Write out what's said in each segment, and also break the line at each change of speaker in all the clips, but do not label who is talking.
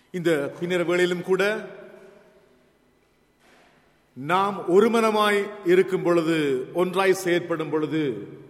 இந்த பின்னர் வேளையிலும் கூட நாம் ஒருமனமாய் இருக்கும் பொழுது ஒன்றாய் செயற்படும் பொழுது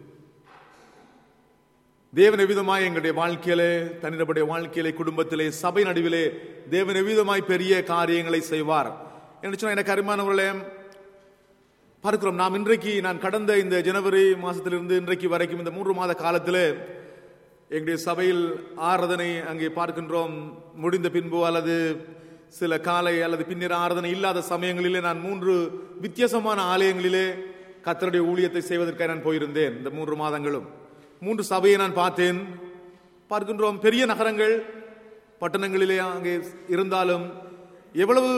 தேவன் எவ்விதமாய் எங்களுடைய வாழ்க்கையிலே தனிநபருடைய வாழ்க்கையிலே குடும்பத்திலே சபை நடுவிலே தேவன் எவ்விதமாய் பெரிய காரியங்களை செய்வார் என்று சொன்ன எனக்கு அருமானவர்களே பார்க்கிறோம் நாம் இன்றைக்கு நான் கடந்த இந்த ஜனவரி மாசத்திலிருந்து இன்றைக்கு வரைக்கும் இந்த மூன்று மாத காலத்தில் எங்களுடைய சபையில் ஆராதனை அங்கே பார்க்கின்றோம் முடிந்த பின்பு அல்லது சில காலை அல்லது பின்னர் ஆராதனை இல்லாத சமயங்களிலே நான் மூன்று வித்தியாசமான ஆலயங்களிலே கத்தருடைய ஊழியத்தை செய்வதற்காக நான் போயிருந்தேன் இந்த மூன்று மாதங்களும் மூன்று சபையை நான் பார்த்தேன் பார்க்கின்றோம் பெரிய நகரங்கள் பட்டணங்களிலே அங்கே இருந்தாலும் எவ்வளவு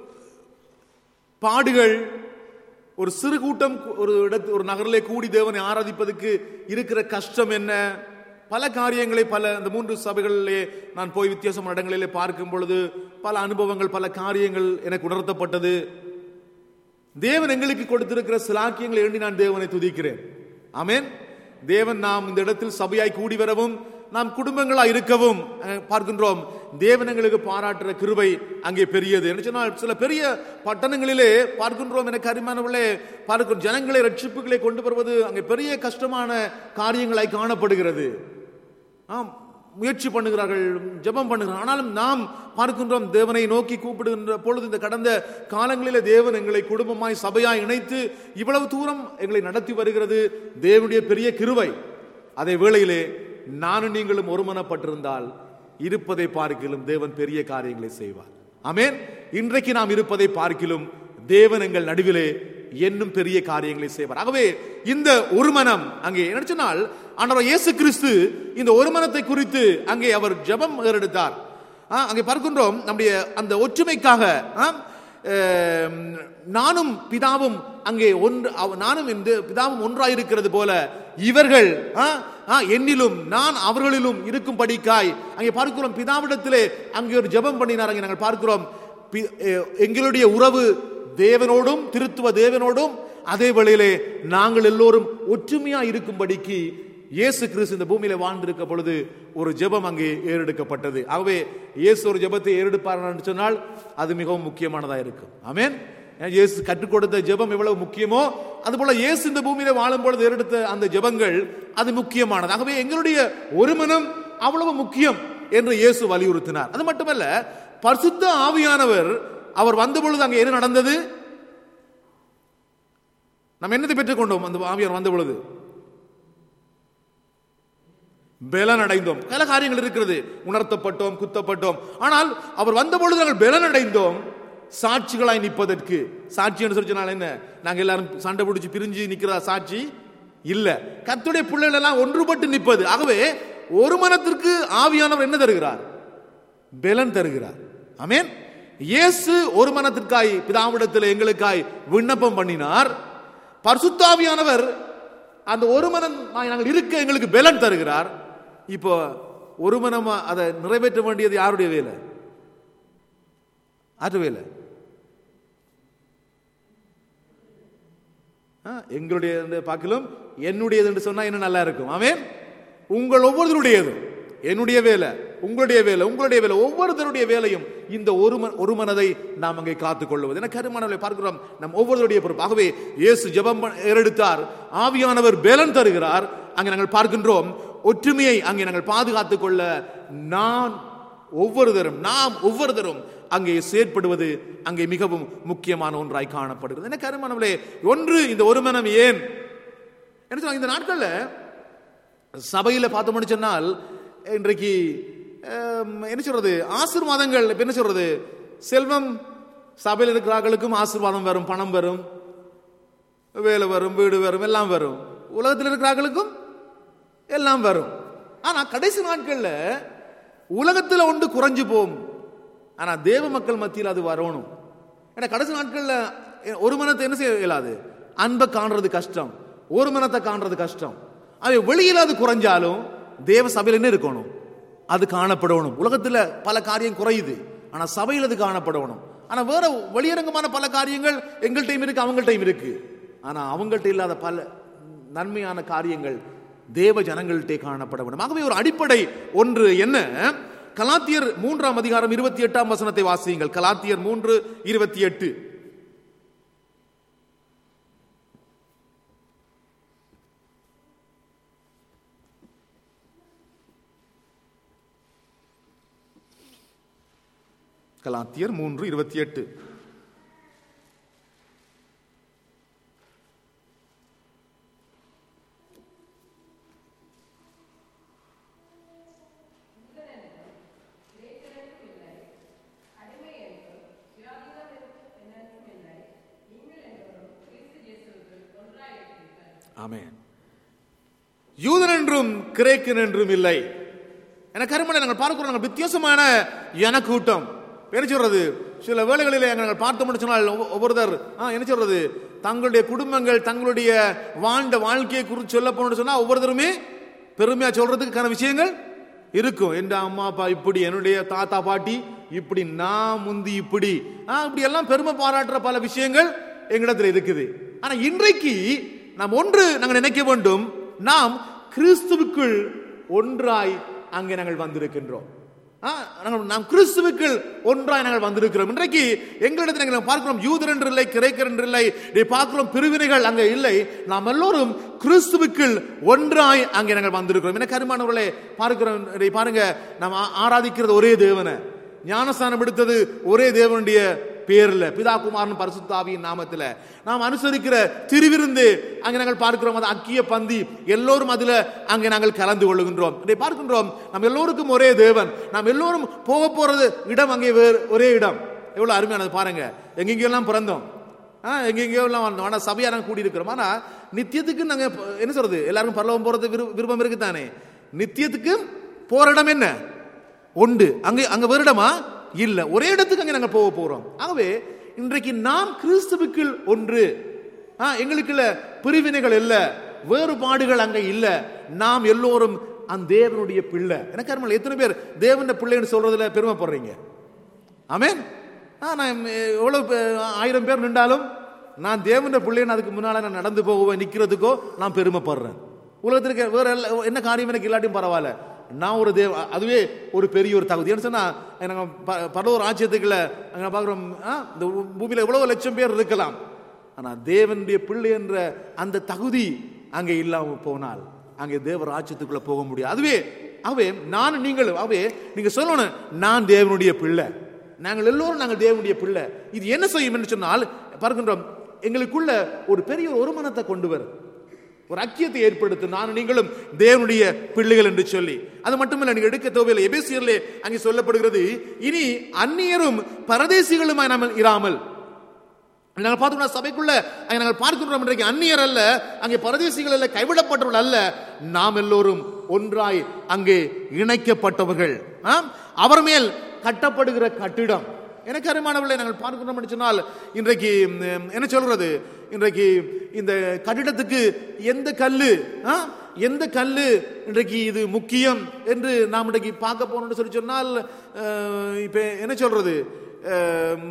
பாடுகள் ஒரு சிறு கூட்டம் ஒரு இடத்து ஒரு நகரிலே கூடி தேவனை ஆராதிப்பதற்கு இருக்கிற கஷ்டம் என்ன பல காரியங்களை பல அந்த மூன்று சபைகளிலே நான் போய் வித்தியாசமான இடங்களிலே பார்க்கும் பொழுது பல அனுபவங்கள் பல காரியங்கள் எனக்கு உணர்த்தப்பட்டது தேவன் எங்களுக்கு கொடுத்திருக்கிற சிலாக்கியங்களை எண்ணி நான் தேவனை துதிக்கிறேன் ஆமென் தேவன் நாம் இந்த இடத்தில் சபையாய் கூடி வரவும் நாம் குடும்பங்களா இருக்கவும் அஹ், பார்க்கின்றோம் தேவன் எங்களுக்கு பாராட்டுற கிருபை அங்கே பெரியது என்று சொன்னால் சில பெரிய பட்டணங்களிலே பார்க்கின்றோம் எனக்கு அருமானவர்களே பார்க்கிறோம் ஜனங்களை ரட்சிப்புகளை கொண்டு வருவது அங்கே பெரிய கஷ்டமான காரியங்களாய் காணப்படுகிறது ஆம் முயற்சி பண்ணுகிறார்கள் ஜெபம் பண்ணுகிறார்கள் ஆனாலும் நாம் பார்க்கின்றோம் தேவனை நோக்கி கூப்பிடுகின்ற பொழுது இந்த கடந்த காலங்களிலே தேவன் எங்களை குடும்பமாய் சபையாய் இணைத்து இவ்வளவு தூரம் எங்களை நடத்தி வருகிறது தேவனுடைய பெரிய கிருவை அதே வேளையிலே நானும் நீங்களும் ஒருமனப்பட்டிருந்தால் இருப்பதை பார்க்கிலும் தேவன் பெரிய காரியங்களை செய்வார் ஆமென் இன்றைக்கு நாம் இருப்பதை பார்க்கிலும் தேவன் எங்கள் நடுவிலே என்னும் பெரிய காரியங்களை செய்வார் ஆகவே இந்த ஒரு மனம் அங்கே என்ன சொன்னால் ஆண்டவர் இயேசு கிறிஸ்து இந்த ஒரு மனத்தை குறித்து அங்கே அவர் ஜெபம் எடுத்தார் ஆ, அங்கே பார்க்கின்றோம் நம்முடைய அந்த ஒற்றுமைக்காக ஆ, அஹ், நானும் பிதாவும் அங்கே ஒன்று அவ- நானும் இந்த பிதாவும் ஒன்றாயிருக்கிறது போல இவர்கள் ஆ, ஆ, என்னிலும் நான் அவர்களிலும் இருக்கும்படிக்காய் அங்கே பார்க்கிறோம் பிதாவிடத்திலே அங்கே ஒரு ஜெபம் பண்ணினார் அங்கே நாங்கள் பார்க்கிறோம் பி- அஹ், எங்களுடைய உறவு தேவனோடும் திருத்துவ தேவனோடும் அதே வேளையிலே நாங்கள் எல்லோரும் ஒற்றுமையா இருக்கும்படிக்கு இயேசு கிறிஸ்து இந்த பூமியில வாழ்ந்திருக்க பொழுது ஒரு ஜெபம் அங்கே ஏறெடுக்கப்பட்டது ஆகவே இயேசு ஒரு ஜெபத்தை ஏறெடுப்பார் என்று சொன்னால் அது மிகவும் முக்கியமானதா இருக்கும் ஆமென் ஏன் இயேசு கற்றுக் கொடுத்த ஜெபம் எவ்வளவு முக்கியமோ அதுபோல இயேசு இந்த பூமியில வாழும் பொழுது ஏறெடுத்த அந்த ஜெபங்கள் அது முக்கியமானது ஆகவே எங்களுடைய ஒரு மனம் அவ்வளவு முக்கியம் என்று இயேசு வலியுறுத்தினார் அது மட்டுமல்ல பரிசுத்த ஆவியானவர் அவர் வந்த பொழுது அங்கே என்ன நடந்தது நம்ம என்னத்தை பெற்றுக்கொண்டோம் அந்த ஆவியார் வந்த பொழுது பலன் அடைந்தோம் பல காரியங்கள் இருக்கிறது உணர்த்தப்பட்டோம் குத்தப்பட்டோம் ஆனால் அவர் வந்த பொழுது நாங்கள் பலன் அடைந்தோம் சாட்சிகளாய் நிற்பதற்கு சாட்சி என்று சொல்லி சொன்னால் என்ன நாங்க எல்லாரும் சண்டை பிடிச்சு பிரிஞ்சு நிக்கிற சாட்சி இல்ல கத்துடைய பிள்ளைகள் எல்லாம் ஒன்றுபட்டு நிற்பது ஆகவே ஒரு மனத்திற்கு ஆவியானவர் என்ன தருகிறார் பலன் தருகிறார் ஆமென் இயேசு ஒரு மனத்திற்காய் பிதாவிடத்தில் எங்களுக்காய் விண்ணப்பம் பண்ணினார் பரிசுத்தாவியானவர் அந்த ஒரு மனம் நாங்கள் இருக்க எங்களுக்கு பலன் தருகிறார் இப்போ ஒரு மனமா அதை நிறைவேற்ற வேண்டியது யாருடைய வேலை ஆற்று வேலை ஆ, எங்களுடைய பார்க்கலும் என்னுடையது என்று சொன்னா இன்னும் நல்லா இருக்கும் ஆமென் உங்கள் ஒவ்வொருத்தருடையது என்னுடைய வேலை உங்களுடைய வேலை உங்களுடைய வேலை ஒவ்வொருத்தருடைய வேலையும் இந்த ஒரு மன ஒரு மனதை நாம் அங்கே காத்துக் கொள்வது என கருமானவர்களை பார்க்கிறோம் நம் ஒவ்வொருவருடைய பொறுப்பு ஆகவே இயேசு ஜெபம் பண்ண- ஏறெடுத்தார் ஆவியானவர் பேலன் தருகிறார் அங்கே நாங்கள் பார்க்கின்றோம் ஒற்றுமையை அங்கே நாங்கள் பாதுகாத்துக் கொள்ள நான் ஒவ்வொருத்தரும் நாம் ஒவ்வொருத்தரும் அங்கே செயற்படுவது அங்கே மிகவும் முக்கியமான ஒன்றாய் காணப்படுகிறது என்ன கருமானவர்களே ஒன்று இந்த ஒரு மனம் ஏன் என்ன சொல்லுவாங்க இந்த நாட்கள்ல சபையில பார்த்தோம்னு சொன்னால் இன்றைக்கு ஹம், என்ன சொல்றது ஆசீர்வாதங்கள் இப்ப என்ன சொல்றது செல்வம் சபையில் இருக்கிறார்களுக்கும் ஆசீர்வாதம் வரும் பணம் வரும் வேலை வரும் வீடு வரும் எல்லாம் வரும் உலகத்தில் இருக்கிறார்களுக்கும் எல்லாம் வரும் ஆனா கடைசி நாட்கள்ல உலகத்துல ஒன்று குறைஞ்சு போகும் ஆனா தேவ மக்கள் மத்தியில் அது வரணும் ஏன்னா கடைசி நாட்கள்ல ஒரு மனத்தை என்ன செய்ய இயலாது அன்பை காண்றது கஷ்டம் ஒரு மனத்தை காண்றது கஷ்டம் அது வெளியில அது குறைஞ்சாலும் தேவ சபையில் என்ன இருக்கணும் அது காணப்படணும் உலகத்துல பல காரியம் குறையுது ஆனா சபையில் அது காணப்படணும் ஆனா வேற வெளியரங்கமான பல காரியங்கள் எங்கள்கிட்டயும் இருக்கு அவங்கள்ட்டையும் இருக்கு ஆனா அவங்கள்ட்ட இல்லாத பல நன்மையான காரியங்கள் தேவ ஜனங்கள்கிட்டே காணப்பட வேண்டும் ஆகவே ஒரு அடிப்படை ஒன்று என்ன கலாத்தியர் மூன்றாம் அதிகாரம் இருபத்தி எட்டாம் வசனத்தை வாசியுங்கள் கலாத்தியர் மூன்று இருபத்தி எட்டு கலாத்தியர் மூன்று இருபத்தி எட்டு ஆமென் யூதன் என்றும் கிரேக்கன் என்றும் இல்லை எனக்கு அருமனை நாங்கள் பார்க்கிறோம் நாங்கள் வித்தியாசமான என கூட்டம் என்ன சொல்றது சில வேளைகளிலே நாங்கள் பார்த்தோம்னு சொன்னால் ஒவ்வொ- ஒவ்வொருத்தர் ஆ, என்ன சொல்றது தங்களுடைய குடும்பங்கள் தங்களுடைய வாழ்ந்த வாழ்க்கையை குறித்து சொல்ல போனோம்னு சொன்னா ஒவ்வொருத்தருமே பெருமையா சொல்றதுக்கான விஷயங்கள் இருக்கும் என் அம்மா அப்பா இப்படி என்னுடைய தாத்தா பாட்டி இப்படி நான் முந்தி இப்படி ஆ, இப்படி எல்லாம் பெருமை பாராட்டுற பல விஷயங்கள் எங்களிடத்தில் இருக்குது ஆனா இன்றைக்கு நாம் ஒன்று நாங்கள் நினைக்க வேண்டும் நாம் கிறிஸ்துவுக்குள் ஒன்றாய் அங்கே நாங்கள் வந்திருக்கின்றோம் ஆ, நாங்கள் நாம் கிறிஸ்துவுக்குள் ஒன்றாய் நாங்கள் வந்திருக்கிறோம் இன்றைக்கு எங்களிடத்தில் நாங்கள் பார்க்கிறோம் யூதர் என்று இல்லை கிரேக்கர் என்று இல்லை இதை பார்க்கிறோம் பிரிவினைகள் அங்கே இல்லை நாம் எல்லோரும் கிறிஸ்துவுக்குள் ஒன்றாய் அங்கே நாங்கள் வந்திருக்கிறோம் எனக்கு அருமானவர்களே பார்க்கிறோம் இதை பாருங்க நாம் ஆ- ஆராதிக்கிறது ஒரே தேவனை ஞானஸ்தானம் எடுத்தது ஒரே தேவனுடைய பேர்ல பிதா குமாரன் பரிசுத்தாவியின் நாமத்துல நாம் அனுசரிக்கிற திருவிருந்து அங்க நாங்கள் பார்க்கிறோம் அது அக்கிய பந்தி எல்லோரும் அதுல அங்க நாங்கள் கலந்து கொள்ளுகின்றோம் இதை பார்க்கின்றோம் நாம் எல்லோருக்கும் ஒரே தேவன் நாம் எல்லோரும் போக போறது இடம் அங்கே வேறு ஒரே இடம் எவ்வளவு அருமையானது பாருங்க எங்கெங்கெல்லாம் பிறந்தோம் ஆ, எங்கெங்கேயோ எல்லாம் வந்தோம் ஆனா சபையா நாங்கள் கூடி இருக்கிறோம் ஆனா நித்தியத்துக்கு நாங்க ப- என்ன சொல்றது எல்லாருக்கும் பரலோகம் போறது விரு- விருப்பம் இருக்குதானே நித்தியத்துக்கு போற இடம் என்ன உண்டு அங்க அங்க வேறு இடமா இல்ல ஒரே இடத்துக்கு அங்க நாங்க போக போறோம் ஆகவே இன்றைக்கு நாம் கிறிஸ்துவுக்குள் ஒன்று ஆ, எங்களுக்குள்ள பிரிவினைகள் இல்ல வேறுபாடுகள் அங்க இல்ல நாம் எல்லோரும் அந்த தேவனுடைய பிள்ளை எனக்கு அருமையில எத்தனை பேர் தேவனுடைய பிள்ளைன்னு சொல்றதுல பெருமைப்படுறீங்க ஆமென் ஆ, நான் எவ்வளவு பே- ஆயிரம் பேர் நின்றாலும் நான் தேவனுடைய பிள்ளைன்னு அதுக்கு முன்னால நான் நடந்து போகுவேன் நிக்கிறதுக்கோ நான் பெருமைப்படுறேன் உலகத்திற்கு வேற எல்லா- என்ன காரியம் எனக்கு இல்லாட்டியும் பரவாயில்ல நான் ஒரு தேவ அதுவே ஒரு பெரிய ஒரு தகுதி என்ன சொன்னா நாங்க ப- பல ஒரு ஆட்சியத்துக்குள்ள அங்க பாக்குறோம் ஆ, இந்த பூமியில எவ்வளவு லட்சம் பேர் இருக்கலாம் ஆனா தேவனுடைய பிள்ளை என்ற அந்த தகுதி அங்கே இல்லாம போனால் அங்கே தேவ ராஜ்யத்துக்குள்ள போக முடியாது அதுவே அவே நான் நீங்கள் அவே நீங்க சொல்லணும் நான் தேவனுடைய பிள்ளை நாங்கள் எல்லோரும் நாங்கள் தேவனுடைய பிள்ளை இது என்ன செய்யும் என்று சொன்னால் பார்க்கின்றோம் எங்களுக்குள்ள ஒரு பெரிய ஒரு மனத்தை கொண்டு வரும் ஒரு ஐக்கியத்தை ஏற்படுத்தும் நான் நீங்களும் தேவனுடைய பிள்ளைகள் என்று சொல்லி அது மட்டுமல்ல நீங்க எடுக்க தேவையில்லை எபேசியர்லே அங்கே சொல்லப்படுகிறது இனி அந்நியரும் பரதேசிகளுமாய் நாம் இராமல் நாங்கள் பார்த்தோம்னா சபைக்குள்ள அங்கே நாங்கள் பார்க்கின்றோம் இன்றைக்கு அந்நியர் அல்ல அங்கே பரதேசிகள் அல்ல கைவிடப்பட்டவர்கள் அல்ல நாம் எல்லோரும் ஒன்றாய் அங்கே இணைக்கப்பட்டவர்கள் ஆம்? அவர் மேல் கட்டப்படுகிற கட்டிடம் எனக்கு அருமானவர்களை நாங்கள் பார்க்கிறோம் என்று சொன்னால் இன்றைக்கு ம், என்ன சொல்றது இன்றைக்கு இந்த கட்டிடத்துக்கு எந்த கல்லு ஆ? எந்த கல்லு இன்றைக்கு இது முக்கியம் என்று நாம் இன்றைக்கு பார்க்க போனோம்னு சொல்லி சொன்னால் அஹ், இப்ப என்ன சொல்றது அஹ்,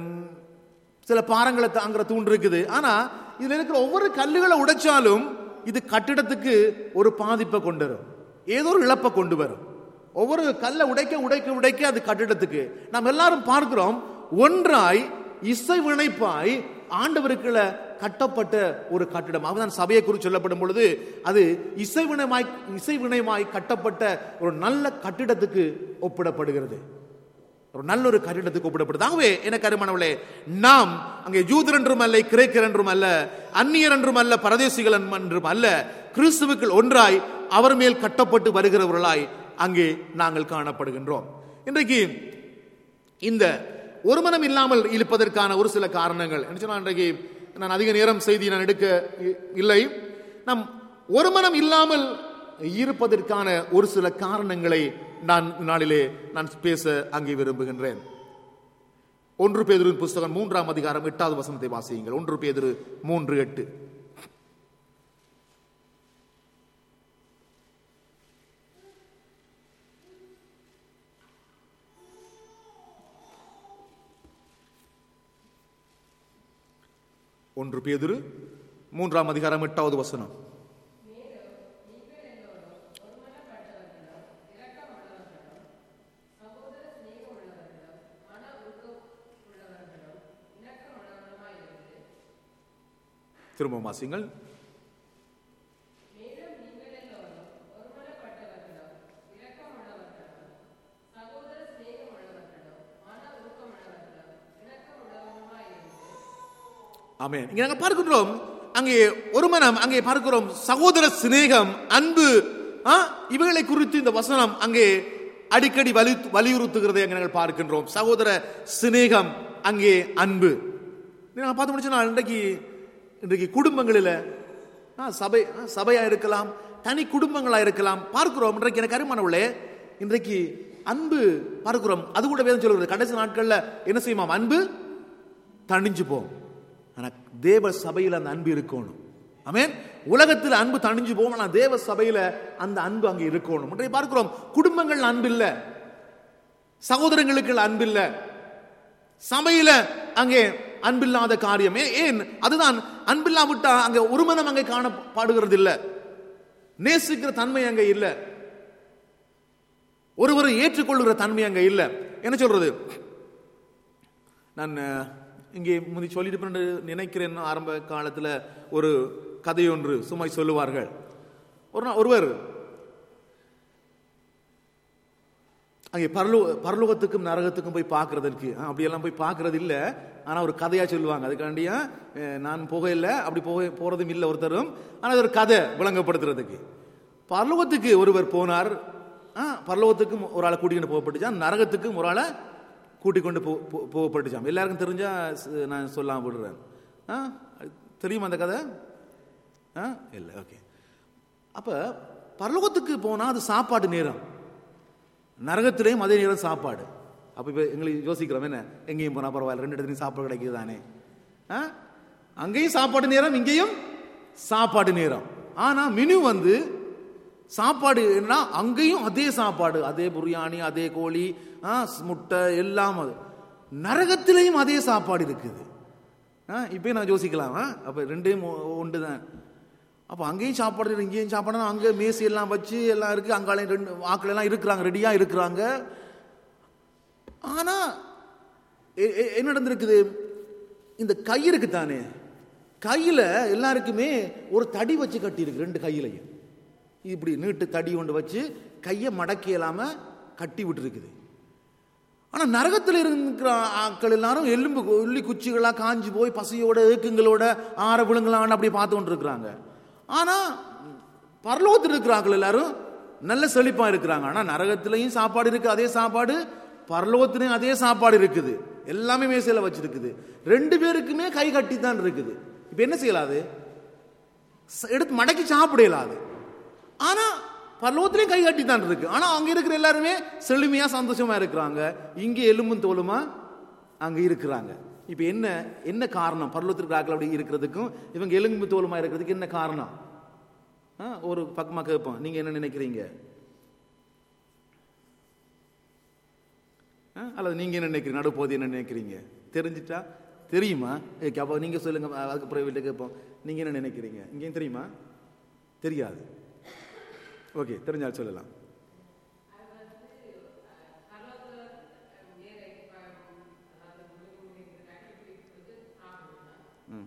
சில பாறங்களை தாங்குற தூண் இருக்குது ஆனா இதுல இருக்கிற ஒவ்வொரு கல்லுகளை உடைச்சாலும் இது கட்டிடத்துக்கு ஒரு பாதிப்பை கொண்டு வரும் ஏதோ ஒரு இழப்பை கொண்டு வரும் ஒவ்வொரு கல்லை உடைக்க உடைக்க உடைக்க அது கட்டிடத்துக்கு நாம் எல்லாரும் பார்க்கிறோம் ஒன்றாய் இசை வினைப்பாய் ஆண்டவருக்குள்ள கட்டப்பட்ட ஒரு கட்டிடம் அதுதான் சபையை குறித்து சொல்லப்படும் பொழுது அது இசை வினைமாய் இசை வினைமாய் கட்டப்பட்ட ஒரு நல்ல கட்டிடத்துக்கு ஒப்பிடப்படுகிறது ஒரு நல்ல ஒரு கட்டிடத்துக்கு ஒப்பிடப்படுது ஆகவே எனக்கு அருமானவளே நாம் அங்கே யூதர் என்றும் அல்ல கிரேக்கர் என்றும் அல்ல அந்நியர் என்றும் அல்ல பரதேசிகள் என்றும் அல்ல கிறிஸ்துவுக்குள் ஒன்றாய் அவர் மேல் கட்டப்பட்டு வருகிறவர்களாய் அங்கே நாங்கள் காணப்படுகின்றோம் இன்றைக்கு இந்த ஒரு மனம் இல்லாமல் இருப்பதற்கான ஒரு சில காரணங்கள் என்ன சொன்னா இன்றைக்கு நான் அதிக நேரம் செய்தி நான் எடுக்க இ- இல்லை நாம் ஒரு மனம் இல்லாமல் இருப்பதற்கான ஒரு சில காரணங்களை நான் நாளிலே நான் பேச அங்கே விரும்புகின்றேன் ஒன்று பேதுருவின் புஸ்தகம் மூன்றாம் அதிகாரம் எட்டாவது வசனத்தை வாசியுங்கள் ஒன்று பேதுரு மூன்று எட்டு ஒன்று பேதுரு மூன்றாம் அதிகாரம் எட்டாவது வசனம் திரும்ப வாசிங்கள் ஆமென் இங்க நாங்க பார்க்கின்றோம் அங்கே ஒரு மனம் அங்கே பார்க்கிறோம் சகோதர சிநேகம் அன்பு ஆ, இவைகளை குறித்து இந்த வசனம் அங்கே அடிக்கடி வலி வலியுறுத்துகிறதை அங்கே நாங்கள் பார்க்கின்றோம் சகோதர சிநேகம் அங்கே அன்பு நாங்கள் பார்த்து முடிச்சோன்னா இன்றைக்கு இன்றைக்கு குடும்பங்களில் ஆ, சபை ஆ, சபையா இருக்கலாம் தனி குடும்பங்களா இருக்கலாம் பார்க்கிறோம் இன்றைக்கு எனக்கு அருமானவளே இன்றைக்கு அன்பு பார்க்கிறோம் அது கூட வேதம் சொல்கிறது கடைசி நாட்கள்ல என்ன செய்யுமாம் அன்பு தணிஞ்சு போகும் ஆனா தேவ சபையில் அந்த அன்பு இருக்கணும் ஆமென் உலகத்தில் அன்பு தணிஞ்சு போகும் ஆனா தேவ சபையில அந்த அன்பு அங்கே இருக்கணும் இன்றைய பார்க்கிறோம் குடும்பங்கள் அன்பு இல்ல சகோதரங்களுக்கு அன்பு இல்ல சபையில அங்கே அன்பில்லாத காரியமே ஏன் அதுதான் அன்பில்லாவிட்டா அங்க ஒரு மனம் அங்கே காணப்படுகிறது இல்ல நேசிக்கிற தன்மை அங்க இல்ல ஒருவரை ஏற்றுக்கொள்கிற தன்மை அங்க இல்ல என்ன சொல்றது நான் அஹ், இங்கே முந்தி சொல்லியிருப்பேன் என்று நினைக்கிறேன் ஆரம்ப காலத்தில் ஒரு கதையொன்று சும்மா சொல்லுவார்கள் ஒரு நாள் ஒருவர் அங்கே பரலோ பரலோகத்துக்கும் நரகத்துக்கும் போய் பார்க்கறதற்கு அஹ், அப்படியெல்லாம் போய் பார்க்கறது இல்லை ஆனால் ஒரு கதையாக சொல்லுவாங்க அதுக்காண்டியா அஹ், நான் போகல அப்படி போக போகிறதும் இல்லை ஒருத்தரும் ஆனால் அது ஒரு கதை விளங்கப்படுத்துறதுக்கு பரலோகத்துக்கு ஒருவர் போனார் ஆ, பரலோகத்துக்கும் ஒரு ஆளை கூட்டிகிட்டு போகப்பட்டுச்சான் நரகத்துக்கும் ஒரு ஆளை கூட்டிக் கொண்டு போ போ- போகப்பட்டுச்சாம் எல்லாருக்கும் தெரிஞ்சா ஸ்- நான் சொல்லாம விடுறேன் ஆ தெரியுமா அந்த கதை ஆ இல்லை ஓகே அப்ப பரலோகத்துக்கு போனா அது சாப்பாடு நேரம் நரகத்திலேயும் அதே நேரம் சாப்பாடு அப்ப இப்ப எங்களுக்கு யோசிக்கிறோம் என்ன எங்கேயும் போனா பரவாயில்ல ரெண்டு இடத்துலையும் சாப்பாடு கிடைக்குது தானே ஆ? அங்கேயும் சாப்பாடு நேரம் இங்கேயும் சாப்பாடு நேரம் ஆனா மெனு வந்து சாப்பாடு என்ன அங்கேயும் அதே சாப்பாடு அதே பிரியாணி அதே கோழி ஆ, முட்டை எல்லாம் அது நரகத்திலையும் அதே சாப்பாடு இருக்குது ஆ, இப்பயும் நான் யோசிக்கலாம் ஆ? அப்ப ரெண்டையும் ஒன்று தான் அப்போ அங்கேயும் சாப்பாடு இருக்கு, இங்கேயும் சாப்பாடு அங்கே மேசி எல்லாம் வச்சு எல்லாம் இருக்கு அங்காலையும் ரெண்டு ஆக்கள் எல்லாம் இருக்கிறாங்க ரெடியா இருக்கிறாங்க ஆனா எ- எ- என்ன நடந்திருக்குது இந்த கை இருக்கு தானே கையில எல்லாருக்குமே ஒரு தடி வச்சு கட்டி இருக்கு ரெண்டு கையிலையும் இப்படி நீட்டு தடி கொண்டு வச்சு கையை மடக்கி இல்லாம கட்டி விட்டு இருக்குது ஆனா நரகத்தில் இருக்கிற ஆட்கள் எல்லாரும் எலும்பு உள்ளி குச்சிகளா காஞ்சு போய் பசியோட ஏக்குங்களோட ஆற விழுங்களான்னு அப்படி பார்த்து கொண்டு இருக்கிறாங்க ஆனா பரலோகத்தில் இருக்கிற ஆட்கள் எல்லாரும் நல்ல செழிப்பா இருக்கிறாங்க ஆனா நரகத்திலையும் சாப்பாடு இருக்கு அதே சாப்பாடு பரலோகத்திலையும் அதே சாப்பாடு இருக்குது எல்லாமே மேசையில வச்சிருக்குது ரெண்டு பேருக்குமே கை கட்டி தான் இருக்குது இப்ப என்ன செய்யலாது ச- எடுத்து மடக்கி சாப்பிட இயலாது ஆனா பரலோகத்திலையும் கை கட்டி தான் இருக்கு ஆனா அங்க இருக்கிற எல்லாருமே செழுமையா சந்தோஷமா இருக்கிறாங்க இங்க எலும்பும் தோலுமா அங்க இருக்கிறாங்க இப்ப என்ன என்ன காரணம் பரலோகத்திற்கு ஆக்கள் அப்படி இருக்கிறதுக்கும் இவங்க எலும்பு தோலுமா இருக்கிறதுக்கு என்ன காரணம் ஆ, ஒரு பக்கமா கேட்போம் நீங்க என்ன நினைக்கிறீங்க ஆ, அல்லது நீங்க என்ன நினைக்கிறீங்க நடுப்போது என்ன நினைக்கிறீங்க தெரிஞ்சிட்டா தெரியுமா ஏ, அப்போ நீங்க சொல்லுங்க அதுக்கு பிறகு கேட்போம் நீங்க என்ன நினைக்கிறீங்க இங்கேயும் தெரியுமா தெரியாது ஓகே தெரிஞ்சால் சொல்லலாம் ம்.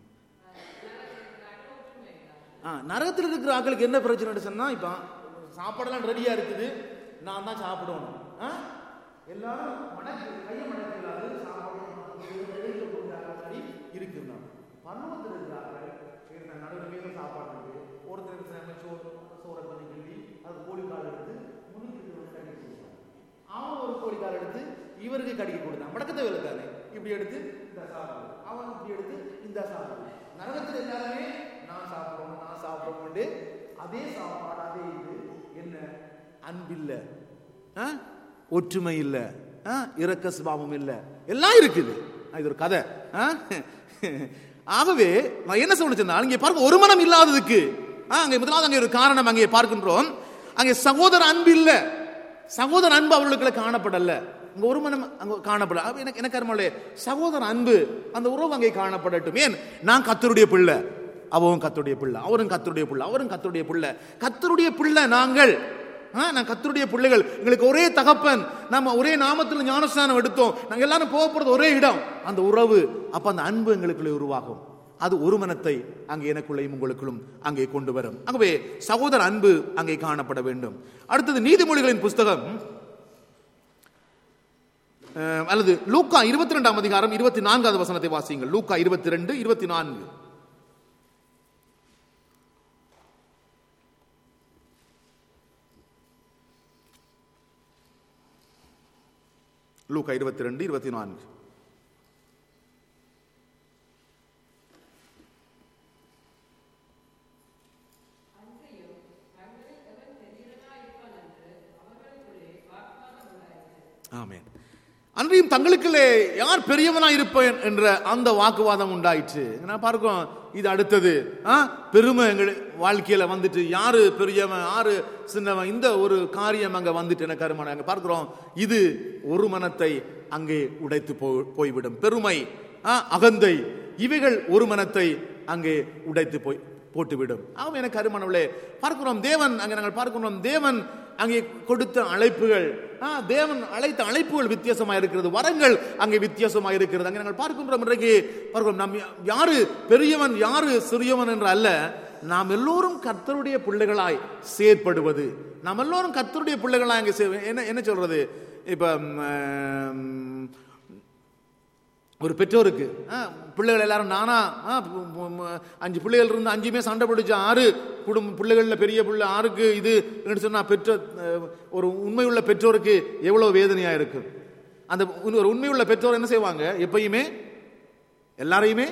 ஆ நரகத்தில் இருக்கிற ஆட்களுக்கு என்ன பிரச்சனை சொன்னா இப்போ சாப்பாடெல்லாம் ரெடியா இருக்குது நான் தான் சாப்பிடணும் ஆ? எல்லாரும் மடக்கு கையை மடக்கு இல்லாது சாப்பிடணும் இருக்குன்னா பருவத்தில் இருக்கிற ஆட்கள் நடுவில் மீது சாப்பாடு இருக்கு ஒருத்தருக்கு சேர்ந்து சோறு சோறை பண்ணி கிண்டி அது கோழிக்கால் எடுத்து முன்னுக்கு கடிக்க கொடுத்தாங்க அவன் ஒரு கோழிக்கால் எடுத்து இவருக்கு கடிக்க கொடுத்தான் மடக்கத்தை வேலை தானே இப்படி எடுத்து இந்த சாப்பிடு அவன் இப்படி எடுத்து இந்த சாப்பிடு நரகத்தில் எல்லாருமே நான் சாப்பிடணும் நான் சாப்பிடணும் அதே சாப்பாடு அதே இது என்ன அன்பில்லை ஆ? ஒற்றுமை இல்ல ஆ? இரக்க சுபாவம் இல்ல எல்லாம் இருக்குது ஆ, இது ஒரு கதை ஆ? ஆகவே நான் என்ன சொல்ல சொன்னால் இங்கே பார்க்க ஒரு மனம் இல்லாததுக்கு ஆ, அங்கே முதலாவது அங்கே ஒரு காரணம் அங்கே பார்க்கின்றோம் அங்கே சகோதர அன்பு இல்ல சகோதர அன்பு அவர்களுக்கு காணப்படல அங்க ஒரு மனம் அங்க காணப்படல அப்ப எனக்கு எனக்கு அருமாளே சகோதர அன்பு அந்த உறவு அங்கே காணப்படட்டும் ஏன் நான் கத்தருடைய பிள்ளை அவரும் கத்தருடைய பிள்ளை அவரும் கத்தருடைய பிள்ளை அவரும் கத்தருடைய பிள்ளை கத்தருடைய பிள்ளை நாங்கள் ஆ, நான் கத்தருடைய பிள்ளைகள் எங்களுக்கு ஒரே தகப்பன் நம்ம ஒரே நாமத்தில் ஞானஸ்தானம் எடுத்தோம் நாங்க எல்லாரும் போக போறது ஒரே இடம் அந்த உறவு அப்ப அந்த அன்பு எங்களுக்குள்ள உருவாகும் அது ஒரு மனத்தை அங்கே எனக்குள்ளேயும் உங்களுக்குள்ளும் அங்கே கொண்டு வரும் ஆகவே சகோதர அன்பு அங்கே காணப்பட வேண்டும் அடுத்தது நீதிமொழிகளின் புஸ்தகம் அஹ், அல்லது லூக்கா இருபத்தி ரெண்டாம் அதிகாரம் இருபத்தி நான்காவது வசனத்தை வாசியுங்கள் லூக்கா இருபத்தி ரெண்டு இருபத்தி நான்கு லூக்கா இருபத்தி ரெண்டு இருபத்தி நான்கு ஆமென் அன்றையும் தங்களுக்குள்ளே யார் பெரியவனா இருப்பேன் என்ற அந்த வாக்குவாதம் உண்டாயிற்று நான் பார்க்கிறோம் இது அடுத்தது ஆ, பெருமை எங்கள் வாழ்க்கையில வந்துட்டு யாரு பெரியவன் யாரு சின்னவன் இந்த ஒரு காரியம் அங்க வந்துட்டு எனக்கு அருமான அங்க பார்க்கிறோம் இது ஒரு மனத்தை அங்கே உடைத்து போ- போய்விடும் பெருமை ஆ, அகந்தை இவைகள் ஒரு மனத்தை அங்கே உடைத்து போய் போட்டுவிடும் ஆகும் எனக்கு அருமானவளே பார்க்கிறோம் தேவன் அங்கே நாங்கள் பார்க்கிறோம் தேவன் அங்கே கொடுத்த அழைப்புகள் ஆ, தேவன் அழைத்த அழைப்புகள் வித்தியாசமா இருக்கிறது வரங்கள் அங்கே வித்தியாசமா இருக்கிறது அங்கே நாங்கள் பார்க்கின்றோம் இன்றைக்கு பார்க்கிறோம் நாம் யா- யாரு பெரியவன் யாரு சிறியவன் என்று அல்ல நாம் எல்லோரும் கர்த்தருடைய பிள்ளைகளாய் செயற்படுவது நாம் எல்லோரும் கர்த்தருடைய பிள்ளைகளாய் அங்கே செய்- என்ன என்ன சொல்றது இப்ப ம், ஒரு பெற்றோருக்கு ஆ, பிள்ளைகள் எல்லாரும் நானா ஆ, பு- பு- ம- அஞ்சு பிள்ளைகள் இருந்து அஞ்சுமே சண்டை பிடிச்ச ஆறு குடும்ப பிள்ளைகள்ல பெரிய பிள்ளை ஆறுக்கு இது என்று சொன்னா பெற்ற அஹ், ஒரு உண்மையுள்ள பெற்றோருக்கு எவ்வளவு வேதனையா இருக்கும் அந்த உன்- ஒரு உண்மையுள்ள பெற்றோர் என்ன செய்வாங்க எப்பயுமே எல்லாரையுமே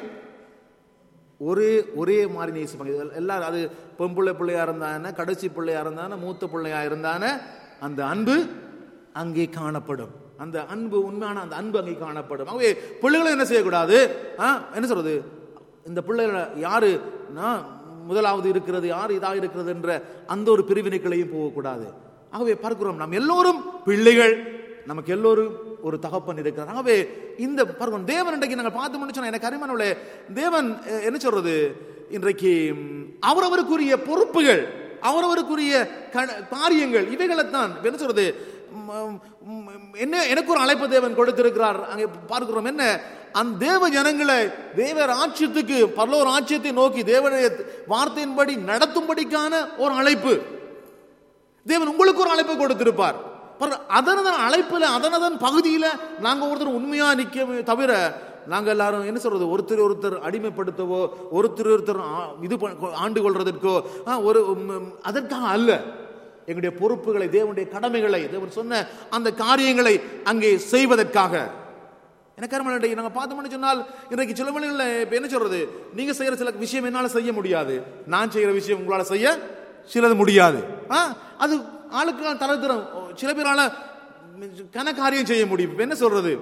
ஒரே ஒரே மாதிரி நேசிப்பாங்க இது எல்லாரும் அது பெண் பிள்ளை பிள்ளையா இருந்தானே கடைசி பிள்ளையா இருந்தானே மூத்த பிள்ளையா இருந்தானே அந்த அன்பு அங்கே காணப்படும் அந்த அன்பு உண்மையான அந்த அன்பு அங்கே காணப்படும் ஆகவே பிள்ளைகளை என்ன செய்யக்கூடாது ஆ, என்ன சொல்றது இந்த பிள்ளைகளை யாரு நான் முதலாவது இருக்கிறது யார் இதா இருக்கிறது என்ற அந்த ஒரு பிரிவினைகளையும் போகக்கூடாது ஆகவே பார்க்கிறோம் நாம் எல்லோரும் பிள்ளைகள் நமக்கு எல்லோரும் ஒரு தகப்பன் இருக்கிறார் ஆகவே இந்த பருவம் தேவன் இன்றைக்கு நாங்கள் பார்த்து முடிச்சோம் எனக்கு அருமானவளே தேவன் அஹ், என்ன சொல்றது இன்றைக்கு ம், அவரவருக்குரிய பொறுப்புகள் அவரவருக்குரிய கண- காரியங்கள் இவைகளைத்தான் இப்ப என்ன சொல்றது ம், ம், என்ன எனக்கு ஒரு அழைப்பு தேவன் கொடுத்திருக்கிறார் அங்கே பார்க்கிறோம் என்ன அந்த தேவ ஜனங்களை தேவ ராட்சியத்துக்கு பரலோர் ராட்சியத்தை நோக்கி தேவனுடைய வார்த்தையின்படி நடத்தும்படிக்கான ஒரு அழைப்பு தேவன் உங்களுக்கு ஒரு அழைப்பை கொடுத்திருப்பார் பாருங்க, அதனதன் அழைப்புல அதனதன் பகுதியில நாங்க ஒருத்தர் உண்மையா நிக்க தவிர நாங்க எல்லாரும் என்ன சொல்றது ஒருத்தர் ஒருத்தர் அடிமைப்படுத்தவோ ஒருத்தர் ஒருத்தர் ஆ- இது பண்- ஆண்டு கொள்றதற்கோ ஆ, ஒரு உம், அதற்காக அல்ல எங்களுடைய பொறுப்புகளை தேவனுடைய கடமைகளை தேவன் சொன்ன அந்த காரியங்களை அங்கே செய்வதற்காக எனக்கு அருமையான இன்றைக்கு நாங்கள் பார்த்தோம்னு சொன்னால் இன்றைக்கு சில மணிகளில் இப்போ என்ன சொல்றது நீங்க செய்யற சில விஷயம் என்னால் செய்ய முடியாது நான் செய்யற விஷயம் உங்களால செய்ய சிலது முடியாது ஆ அது ஆளுக்கு ஆள் தரத்திரம் சில பேரால கன காரியம் செய்ய முடியும் இப்ப என்ன சொல்றது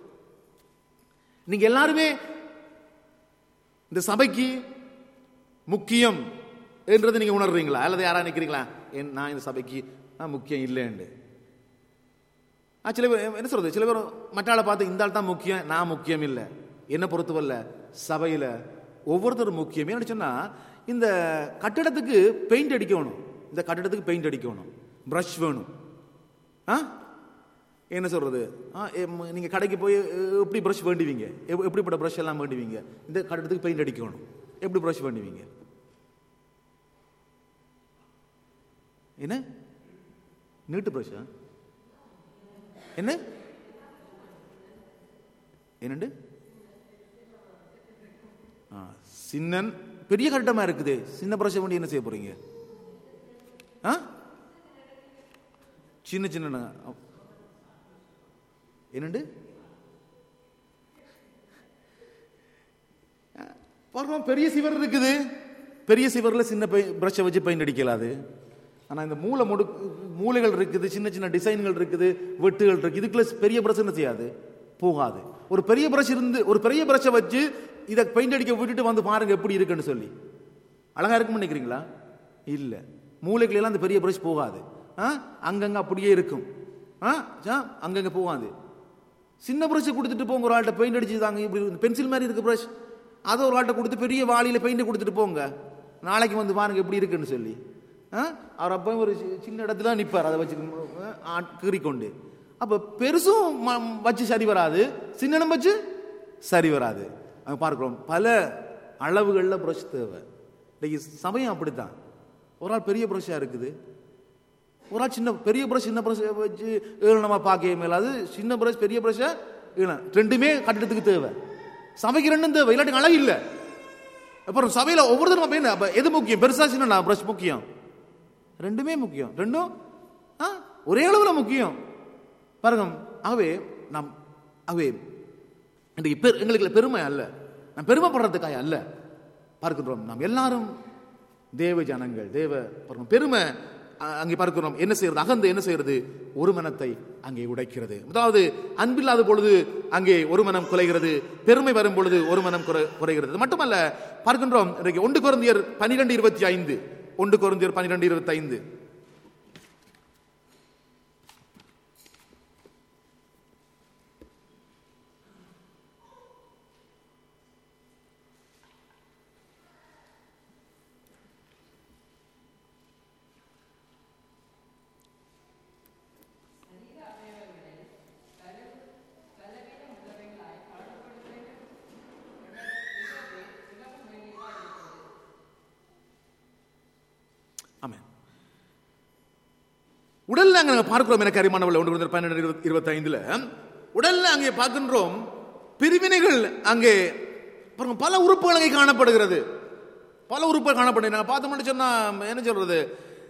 நீங்க எல்லாருமே இந்த சபைக்கு முக்கியம் என்றது நீங்க உணர்றீங்களா அல்லது யாரா நினைக்கிறீங்களா என் நான் இந்த சபைக்கு நான் முக்கியம் இல்லைன்னு ஆ, சில பேர் என்ன சொல்றது சில பேர் மற்றாளை பார்த்து இந்த ஆள் தான் முக்கியம் நான் முக்கியம் இல்லை என்ன பொறுத்தவல்ல சபையில ஒவ்வொருத்தரும் முக்கியம் ஏன்னு சொன்னா இந்த கட்டிடத்துக்கு பெயிண்ட் அடிக்கணும் இந்த கட்டிடத்துக்கு பெயிண்ட் அடிக்கணும் ப்ரஷ் வேணும் ஆ என்ன சொல்றது ஆ, எம், நீங்க கடைக்கு போய் எ- எப்படி ப்ரஷ் வேண்டுவீங்க எப்- எப்படிப்பட்ட ப்ரஷ் எல்லாம் வேண்டுவீங்க இந்த கட்டிடத்துக்கு பெயிண்ட் அடிக்கணும் எப்படி ப்ரஷ் வேண்டுவீங்க என்ன நீட்டு ப்ரஷ்ஷா என்ன என்னண்டு ஆ, சின்னன் பெரிய கட்டமா இருக்குது சின்ன பிரஷ் வேண்டி என்ன செய்ய போறீங்க ஆ சின்ன சின்ன என்னண்டு பார்க்கலாம் பெரிய சிவர் இருக்குது பெரிய சிவர்ல சின்ன பிரஷை வச்சு பெயிண்ட் அடிக்கலாது ஆனா இந்த மூளை முடு மூளைகள் இருக்குது சின்ன சின்ன டிசைன்கள் இருக்குது வெட்டுகள் இருக்கு இதுக்குள்ள பெரிய பிரஷ் என்ன செய்யாது போகாது ஒரு பெரிய பிரஷ் இருந்து ஒரு பெரிய பிரஷை வச்சு இதை பெயிண்ட் அடிக்க விட்டுட்டு வந்து பாருங்க எப்படி இருக்குன்னு சொல்லி அழகா இருக்கும்னு நினைக்கிறீங்களா இல்ல மூளைகள் எல்லாம் அந்த பெரிய பிரஷ் போகாது ஆ? அங்கங்க அப்படியே இருக்கும் ஆ? ஆ? அங்கங்க போகாது சின்ன ப்ரஷ் கொடுத்துட்டு போங்க ஒரு ஆள்கிட்ட பெயிண்ட் அடிச்சு தாங்க இப்படி பென்சில் மாதிரி இருக்கு ப்ரஷ் அதை ஒரு ஆள்கிட்ட கொடுத்து பெரிய வாளியில பெயிண்ட் கொடுத்துட்டு போங்க நாளைக்கு வந்து பாருங்க எப்படி இருக்குன்னு சொல்லி ஆ? அவர் அப்போ ஒரு சி- சின்ன இடத்துல நிற்பார் அதை வச்சு ஆ, கீறிக்கொண்டு அப்போ பெருசும் ம- வச்சு சரி வராது சின்னனும் வச்சு சரி வராது அங்க பார்க்கிறோம் பல அளவுகளில் ப்ரஷ் தேவை இன்னைக்கு சமயம் அப்படித்தான் ஒரு ஆள் பெரிய ப்ரஷ்ஷாக இருக்குது ஒரு ஆள் சின்ன பெரிய ப்ரஷ் சின்ன ப்ரஷ் வச்சு ஏழனமாக பார்க்கவே மேலாது சின்ன ப்ரஷ் பெரிய ப்ரஷ்ஷை ஏழம் ரெண்டுமே கட்டிடத்துக்கு தேவை சபைக்கு ரெண்டும் தேவை இல்லாட்டி அழகு இல்லை அப்புறம் சபையில் ஒவ்வொருத்தரும் அப்ப என்ன அப்ப எது முக்கியம் பெருசா சின்ன ப்ரஷ் முக்கியம் ரெண்டுமே முக்கியம் ரெண்டும் ஆ, ஒரே அளவில் முக்கியம் பாருங்க ஆகவே நாம் ஆகவே இன்றைக்கு பெரு எங்களுக்கு பெருமை அல்ல நாம் பெருமைப்படுறதுக்காக அல்ல பார்க்கின்றோம் நாம் எல்லாரும் தேவ ஜனங்கள் தேவ பாருங்க, பெருமை அ- அங்கே பார்க்கிறோம் என்ன செய்யறது அகந்து என்ன செய்யறது ஒரு மனத்தை அங்கே உடைக்கிறது அதாவது அன்பில்லாத பொழுது அங்கே ஒரு மனம் குலைகிறது பெருமை வரும் பொழுது ஒரு மனம் குறை- குறைகிறது இது மட்டுமல்ல பார்க்கின்றோம் இன்றைக்கு ஒன்று குருந்தியர் பனிரெண்டு இருபத்தி ஐந்து ஒன்று குருந்தியர் பனிரெண்டு இருபத்தி ஐந்து ஆமென் உடல்ல அங்க நாங்க பார்க்கிறோம் எனக்கு அறிமானவள் ஒன்று குருந்தியர் பன்னெண்டு இருபத்தி இருபத்தி ஐந்துல உடல்ல அங்கே பார்க்கின்றோம் பிரிவினைகள் அங்கே பாருங்க பல உறுப்புகள் அங்கே காணப்படுகிறது பல உறுப்புகள் காணப்படுது நாங்கள் பார்த்தோம்னு சொன்னா என்ன சொல்றது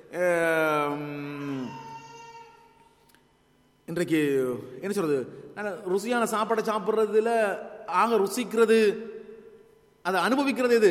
ஆம், இன்றைக்கு என்ன சொல்றது நாங்க ருசியான சாப்பாடை சாப்பிட்றதுல ஆக ருசிக்கிறது அதை அனுபவிக்கிறது எது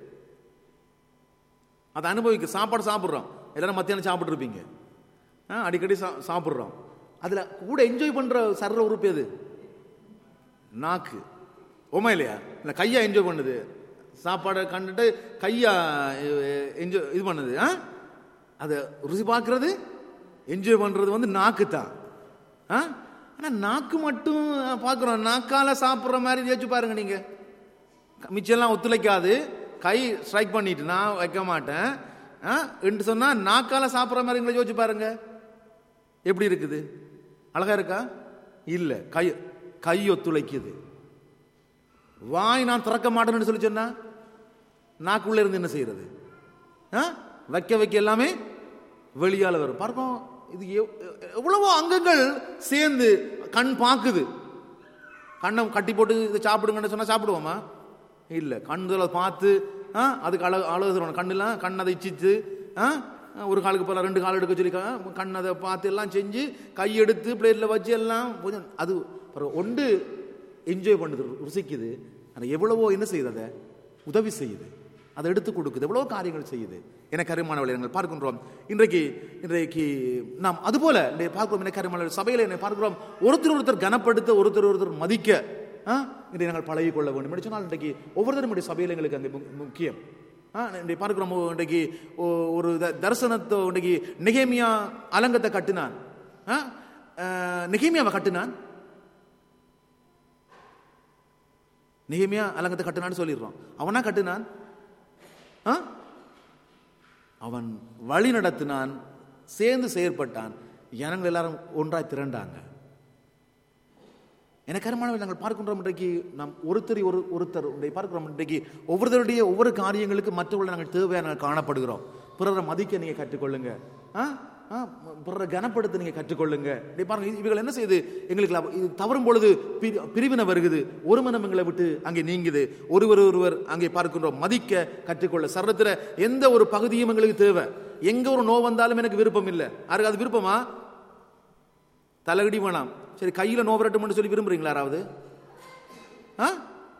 அதை அனுபவிக்க சாப்பாடு சாப்பிட்றோம் எல்லாரும் மத்தியானம் சாப்பிட்டு இருப்பீங்க ஆ, அடிக்கடி சா சாப்பிட்றோம் அதில் கூட என்ஜாய் பண்ணுற சர்ற உறுப்பு எது நாக்கு ஓமா இல்லையா இந்த கையா என்ஜாய் பண்ணுது சாப்பாடை கண்டுட்டு கையா என்ஜாய் இது பண்ணுது ஆ அதை ருசி பார்க்கறது என்ஜாய் பண்ணுறது வந்து நாக்கு தான் ஆ ஆனால் நாக்கு மட்டும் பார்க்குறோம் நாக்கால சாப்பிட்ற மாதிரி யோசிச்சு பாருங்க நீங்கள் மிச்சம்லாம் ஒத்துழைக்காது கை ஸ்ட்ரைக் பண்ணிட்டு நான் வைக்க மாட்டேன் ஆ, என்று சொன்னா நாக்கால சாப்பிட்ற மாதிரி எங்களை யோசிச்சு பாருங்க எப்படி இருக்குது அழகா இருக்கா இல்ல கை கை ஒத்துழைக்குது வாய் நான் திறக்க மாட்டேன்னு சொல்லி சொன்னா நாக்குள்ள இருந்து என்ன செய்யறது ஆ? வைக்க வைக்க எல்லாமே வெளியால வரும் பார்ப்போம் இது எவ்- எவ்வளவோ அங்கங்கள் சேர்ந்து கண் பாக்குது கண்ணை கட்டி போட்டு இதை சாப்பிடுங்கன்னு சொன்னா சாப்பிடுவோமா இல்ல கண்ணுல பார்த்து ஆ, அதுக்கு அழகு அழகு சொல்லணும் கண்ணெல்லாம் கண் அதை இச்சிச்சு ஆ, ஒரு காலுக்கு போல ரெண்டு கால் எடுக்க சொல்லி க- கண் அதை பார்த்து எல்லாம் செஞ்சு கை எடுத்து பிளேட்ல வச்சு எல்லாம் கொஞ்சம் அது பாருங்க, ஒன்று என்ஜாய் பண்ணுது ருசிக்குது ஆனால் எவ்வளவோ என்ன செய்யுது அதை உதவி செய்யுது அதை எடுத்து கொடுக்குது எவ்வளவோ காரியங்கள் செய்யுது எனக்கு அருமானவளை நாங்கள் பார்க்கின்றோம் இன்றைக்கு இன்றைக்கு நாம் அதுபோல இன்றைய பார்க்கிறோம் எனக்கு அருமான சபையில் என்னை பார்க்கிறோம் ஒருத்தர் ஒருத்தர் கனப்படுத்த ஒருத்தர் ஒருத்தர் மதிக்க ஆ, இன்றை நாங்கள் பழகிக் கொள்ள வேண்டும் என்று சொன்னால் இன்றைக்கு ஒவ்வொருத்தரும் இன்றைய சபையில் எங்களுக்கு அங்கே மு- முக்கியம் ஆ, இன்றைக்கு பார்க்கிறோம் இன்றைக்கு ஒ- ஒரு த- தரிசனத்தை இன்றைக்கு நெகேமியா அலங்கத்தை கட்டினான் ஆ, ஆ, நெகேமியாவை கட்டினான் நெகேமியா அலங்கத்தை கட்டினான்னு சொல்லிடுறோம் அவனா கட்டினான் ஆ? அவன் வழி நடத்தினான் சேர்ந்து செயற்பட்டான் ஜனங்கள் எல்லாரும் ஒன்றாய் திரண்டாங்க எனக்கு அருமானவர்கள் நாங்கள் பார்க்கின்றோம் இன்றைக்கு நாம் ஒருத்தர் ஒரு ஒருத்தர் இன்றைக்கு பார்க்கிறோம் இன்றைக்கு ஒவ்வொருத்தருடைய ஒவ்வொரு காரியங்களுக்கு மற்றவர்களை நாங்கள் தேவையாக நாங்கள் காணப்படுகிறோம் பிறரை மதிக்க நீங்கள் கற்றுக்கொள்ளுங்க ஆ ஆ, பிறரை கனப்படுத்த நீங்கள் கற்றுக்கொள்ளுங்க இப்படி பாருங்க இது- இவைகள் என்ன செய்யுது எங்களுக்கு லாபம். இது தவறும் பொழுது பிரி- பிரிவினை வருகுது ஒரு மனம் எங்களை விட்டு அங்கே நீங்குது ஒருவர் ஒருவர் அங்கே பார்க்கின்றோம் மதிக்க கற்றுக்கொள்ள சர்வத்திர எந்த ஒரு பகுதியும் எங்களுக்கு தேவை எங்க ஒரு நோய் வந்தாலும் எனக்கு விருப்பம் இல்லை யாருக்கு அது விருப்பமா தலைகடி வேணாம் சரி கையில நோவரட்டும்னு சொல்லி விரும்புறீங்களா யாராவது ஆ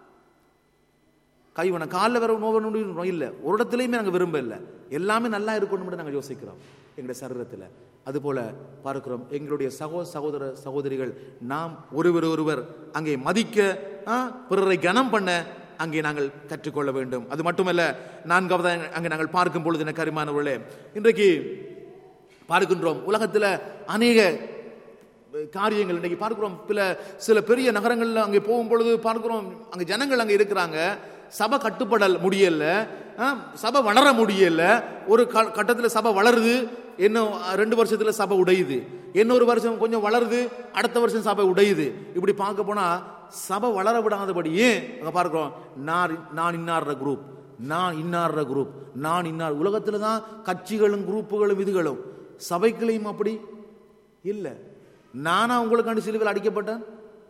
கை வேணாம் காலில் வேற நோவணும் இல்லை ஒரு இடத்துலையுமே நாங்கள் விரும்ப இல்லை எல்லாமே நல்லா இருக்கணும்னு நாங்கள் யோசிக்கிறோம் எங்களுடைய சரீரத்தில் அதுபோல பார்க்கிறோம் எங்களுடைய சகோ சகோதர சகோதரிகள் நாம் ஒருவர் ஒருவர் அங்கே மதிக்க ஆ, பிறரை கனம் பண்ண அங்கே நாங்கள் கற்றுக்கொள்ள வேண்டும் அது மட்டுமல்ல நான்காவது அங்கே நாங்கள் பார்க்கும் பொழுது எனக்கு அருமானவர்களே இன்றைக்கு பார்க்கின்றோம் உலகத்தில் அநேக காரியங்கள் இன்னைக்கு பார்க்கிறோம் சில சில பெரிய நகரங்கள்ல அங்கே போகும் பொழுது பார்க்கிறோம் அங்க ஜனங்கள் அங்க இருக்கிறாங்க சபை கட்டுப்படல் முடியல ஆ, சபை வளர முடியல ஒரு க- கட்டத்துல சபை வளருது இன்னும் ரெண்டு வருஷத்துல சபை உடையுது இன்னொரு வருஷம் கொஞ்சம் வளருது அடுத்த வருஷம் சபை உடையுது இப்படி பார்க்க போனா சபை வளர விடாதபடியே அங்க பார்க்கிறோம் நான் நான் இன்னார்ற குரூப் நான் இன்னார்ற குரூப் நான் இன்னார் உலகத்துல தான் கட்சிகளும் குரூப்புகளும் இதுகளும் சபைகளையும் அப்படி இல்லை நானா உங்களுக்காண்டி சிலுவையில் அடிக்கப்பட்டேன்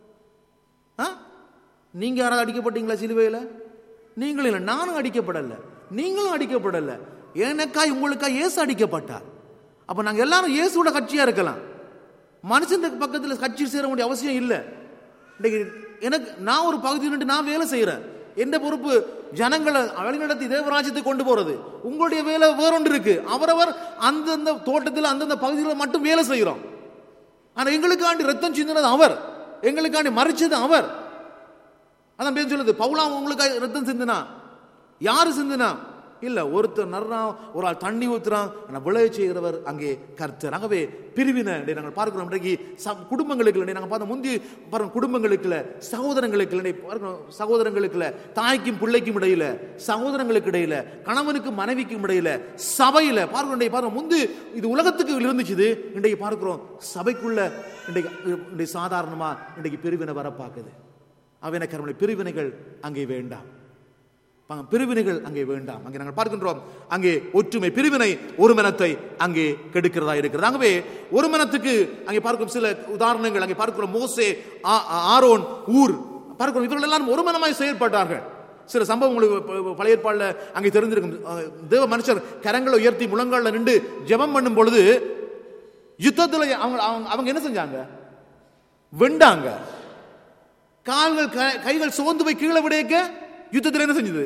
ஆ நீங்க யாராவது அடிக்கப்பட்டீங்களா சிலுவையில் நீங்களும் இல்லை நானும் அடிக்கப்படல நீங்களும் அடிக்கப்படல எனக்காய் உங்களுக்காய் இயேசு அடிக்கப்பட்டார் அப்ப நாங்க எல்லாரும் இயேசுவோட கட்சியா இருக்கலாம் மனுஷன் பக்கத்துல கட்சி சேர வேண்டிய அவசியம் இல்லை இன்னைக்கு எனக்கு நான் ஒரு பகுதி நின்று நான் வேலை செய்யறேன் எந்த பொறுப்பு ஜனங்களை வழிநடத்தி தேவராஜ்யத்தை கொண்டு போறது உங்களுடைய வேலை வேறொன்று இருக்கு அவரவர் அந்தந்த தோட்டத்தில் அந்தந்த பகுதியில் மட்டும் வேலை செய்கிறோம் ஆனா எங்களுக்காண்டி ரத்தம் சிந்தினது அவர் எங்களுக்காண்டி மறிச்சது அவர் அதான் பேர் சொல்லுது பவுலா உங்களுக்கு ரத்தம் சிந்தினா யாரு சிந்தினா இல்ல ஒருத்தர் நர்றா ஒரு ஆள் தண்ணி ஊத்துறான் ஆனா விளைய செய்கிறவர் அங்கே கர்த்தர் ஆகவே பிரிவினை இன்றைய நாங்கள் பார்க்கிறோம் இன்றைக்கு ச- குடும்பங்களுக்கு இல்லை நாங்கள் பார்த்த முந்தி பாருங்க குடும்பங்களுக்குள்ள சகோதரங்களுக்கு இல்லை பார்க்கிறோம் சகோதரங்களுக்குள்ள தாய்க்கும் பிள்ளைக்கும் இடையில சகோதரங்களுக்கு இடையில கணவனுக்கும் மனைவிக்கும் இடையில சபையில பார்க்கிறோம் இன்றைக்கு பாருங்க முந்து இது உலகத்துக்கு இருந்துச்சு இது இன்றைக்கு பார்க்கிறோம் சபைக்குள்ள இன்றைக்கு இன்றைக்கு சாதாரணமா இன்றைக்கு பிரிவினை வர பார்க்குது அவன கருமலை பிரிவினைகள் அங்கே வேண்டாம் பாங்க, பிரிவினைகள் அங்கே வேண்டாம் அங்கே நாங்கள் பார்க்கின்றோம் அங்கே ஒற்றுமை பிரிவினை ஒரு மனத்தை அங்கே கெடுக்கிறதா இருக்கிறது ஆகவே ஒரு மனத்துக்கு அங்கே பார்க்கும் சில உதாரணங்கள் அங்கே பார்க்கிறோம் மோசே ஆ- ஆ- ஆரோன் ஊர் பார்க்கிறோம் இவர்கள் எல்லாம் ஒரு மனமாய் செயல்பட்டார்கள் சில சம்பவம் உங்களுக்கு ப- பழைய ஏற்பாடுல அங்கே தெரிஞ்சிருக்கும் அஹ், தேவ மனுஷர் கரங்களை உயர்த்தி முழங்கால நின்று ஜெபம் பண்ணும் பொழுது யுத்தத்துல அவங்க அவங்க அவங்க என்ன செஞ்சாங்க வெண்டாங்க கால்கள் க- கைகள் சோர்ந்து போய் கீழே விடையக்க யுத்தத்தில் என்ன செஞ்சது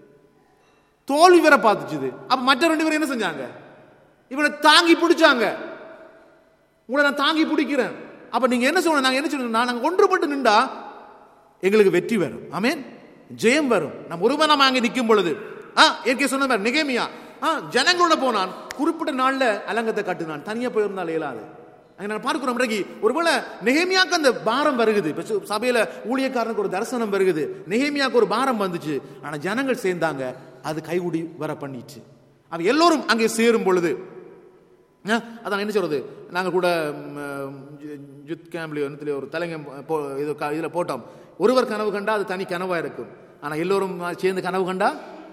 தோல்வி வர பார்த்துச்சுது அப்ப மற்ற ரெண்டு பேரும் என்ன செஞ்சாங்க இவனை தாங்கி பிடிச்சாங்க உங்களை நான் தாங்கி பிடிக்கிறேன் அப்ப நீங்க என்ன சொல்லணும் நாங்க என்ன சொல்லணும் நாங்க ஒன்றுபட்டு நின்றா எங்களுக்கு வெற்றி வரும் ஆமென் ஜெயம் வரும் நம்ம ஒருவன் அங்கே நிற்கும் பொழுது ஆ ஏற்கனவே சொன்ன மாதிரி நிகேமியா ஆ ஜனங்களோட போனான் குறிப்பிட்ட நாள்ல அலங்கத்தை கட்டுனான் தனியா போயிருந்தால் இயலாது அங்க நான் பார்க்கிறோம் இன்றைக்கு ஒருவேளை நெகேமியாக்கு அந்த பாரம் வருகுது இப்ப சு- சபையில ஊழியக்காரனுக்கு ஒரு தரிசனம் வருகுது நெகேமியாக்கு ஒரு பாரம் வந்துச்சு ஆனா ஜனங்கள் சேர்ந்தாங்க அது கைகூடி வர பண்ணிச்சு அவ எல்லோரும் அங்கே சேரும் பொழுது ஆ, அதான் என்ன சொல்றது நாங்கள் கூட ம், ஜு- ஜுத் கேம்ப்ல ஒன்றுல ஒரு தலைங்க போ இது க- இதுல போட்டோம் ஒருவர் கனவு கண்டா அது தனி கனவா இருக்கும் ஆனா எல்லோரும் சேர்ந்து கனவு கண்டா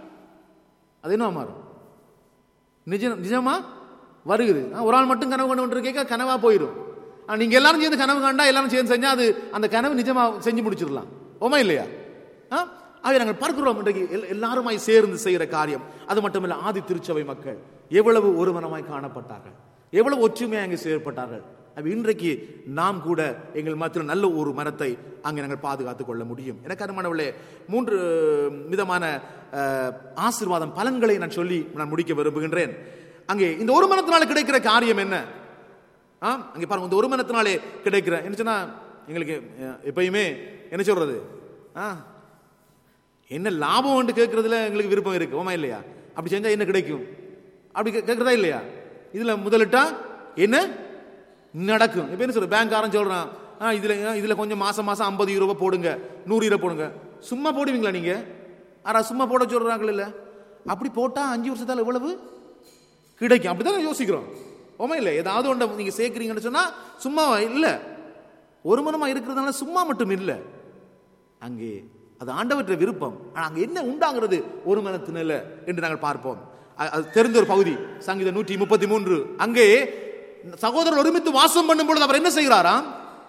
அது என்ன மாறும் நிஜம் நிஜமா வருகுது ஆ, ஒரு ஆள் மட்டும் கனவு கண்டு கேட்க கனவா போயிடும் ஆனா நீங்க எல்லாரும் சேர்ந்து கனவு கண்டா எல்லாரும் சேர்ந்து செஞ்சா அது அந்த கனவு நிஜமா செஞ்சு முடிச்சிடலாம் ஓமா இல்லையா ஆ? ஆகவே நாங்கள் பார்க்கிறோம் இன்றைக்கு எல்- எல்லாருமாய் சேர்ந்து செய்கிற காரியம் அது மட்டுமல்ல ஆதி திருச்சபை மக்கள் எவ்வளவு ஒருமனமாய் காணப்பட்டார்கள் எவ்வளவு ஒற்றுமையாக அங்கே செயல்பட்டார்கள் அப்ப இன்றைக்கு நாம் கூட எங்கள் மத்தியில் நல்ல ஒரு மரத்தை அங்கே நாங்கள் பாதுகாத்துக் கொள்ள முடியும் எனக்கு அருமானவர்களே மூன்று விதமான அஹ், ஆசீர்வாதம் பலன்களை நான் சொல்லி நான் முடிக்க விரும்புகின்றேன் அங்கே இந்த ஒரு மனத்தினால கிடைக்கிற காரியம் என்ன ஆ அங்கே பாருங்க இந்த ஒரு மனத்தினாலே கிடைக்கிற என்ன சொன்னா எங்களுக்கு அஹ், எப்பயுமே என்ன சொல்றது ஆ என்ன லாபம் வந்து கேட்கறதுல எங்களுக்கு விருப்பம் இருக்கு ஓமா இல்லையா அப்படி செஞ்சா என்ன கிடைக்கும் அப்படி கே- கேட்கறதா இல்லையா இதுல முதலிட்டா என்ன நடக்கும் இப்ப என்ன சொல்ற பேங்க்காரன் சொல்றான் ஆ இதுல ஆ, இதுல கொஞ்சம் மாசம் மாசம் ஐம்பது ரூபாய் போடுங்க நூறு ரூபாய் போடுங்க சும்மா போடுவீங்களா நீங்க ஆனா சும்மா போட சொல்றாங்க இல்ல அப்படி போட்டா அஞ்சு வருஷத்தால எவ்வளவு கிடைக்கும் அப்படிதான் யோசிக்கிறோம் ஓமா இல்ல ஏதாவது ஒன்றை நீங்க சேர்க்கிறீங்கன்னு சொன்னா சும்மா இல்ல ஒரு மனமா இருக்கிறதுனால சும்மா மட்டும் இல்லை அங்கே அது ஆண்டவற்ற விருப்பம் ஆனா அங்க என்ன உண்டாகிறது ஒரு மனத்தினில என்று நாங்கள் பார்ப்போம் அ- அது தெரிந்த ஒரு பகுதி சங்கீதம் நூற்றி முப்பத்தி மூன்று அங்கே சகோதரர் ஒருமித்து வாசம் பண்ணும் பொழுது அவர் என்ன செய்கிறாராம்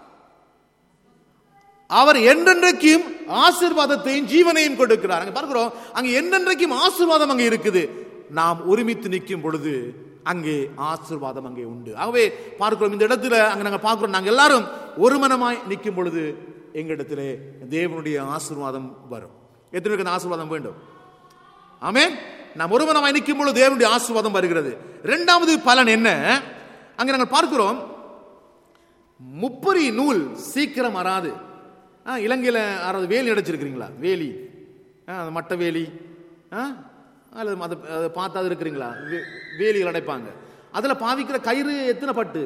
அவர் என்றென்றைக்கும் ஆசீர்வாதத்தையும் ஜீவனையும் கொடுக்கிறார் அங்க பார்க்கிறோம் அங்க என்றென்றைக்கும் ஆசீர்வாதம் அங்கே இருக்குது நாம் ஒருமித்து நிற்கும் பொழுது அங்கே ஆசீர்வாதம் அங்கே உண்டு ஆகவே பார்க்கிறோம் இந்த இடத்துல அங்க நாங்க பார்க்கிறோம் நாங்க எல்லாரும் ஒரு மனமாய் நிற்கும் பொழுது எங்களிடத்திலே தேவனுடைய ஆசீர்வாதம் வரும் எத்தனை பேருக்கு அந்த ஆசீர்வாதம் வேண்டும் ஆமென் நாம் ஒருவனமாய் நிற்கும் பொழுது தேவனுடைய ஆசீர்வாதம் வருகிறது இரண்டாவது பலன் என்ன அங்க நாங்கள் பார்க்கிறோம் முப்பரி நூல் சீக்கிரம் வராது ஆ இலங்கையில் யாராவது வேலி அடைச்சிருக்கிறீங்களா வேலி ஆ அந்த மட்டை வேலி ஆ அல்லது அதை அதை பார்த்தாது இருக்கிறீங்களா வே- வேலிகள் அடைப்பாங்க அதில் பாவிக்கிற கயிறு எத்தனை பட்டு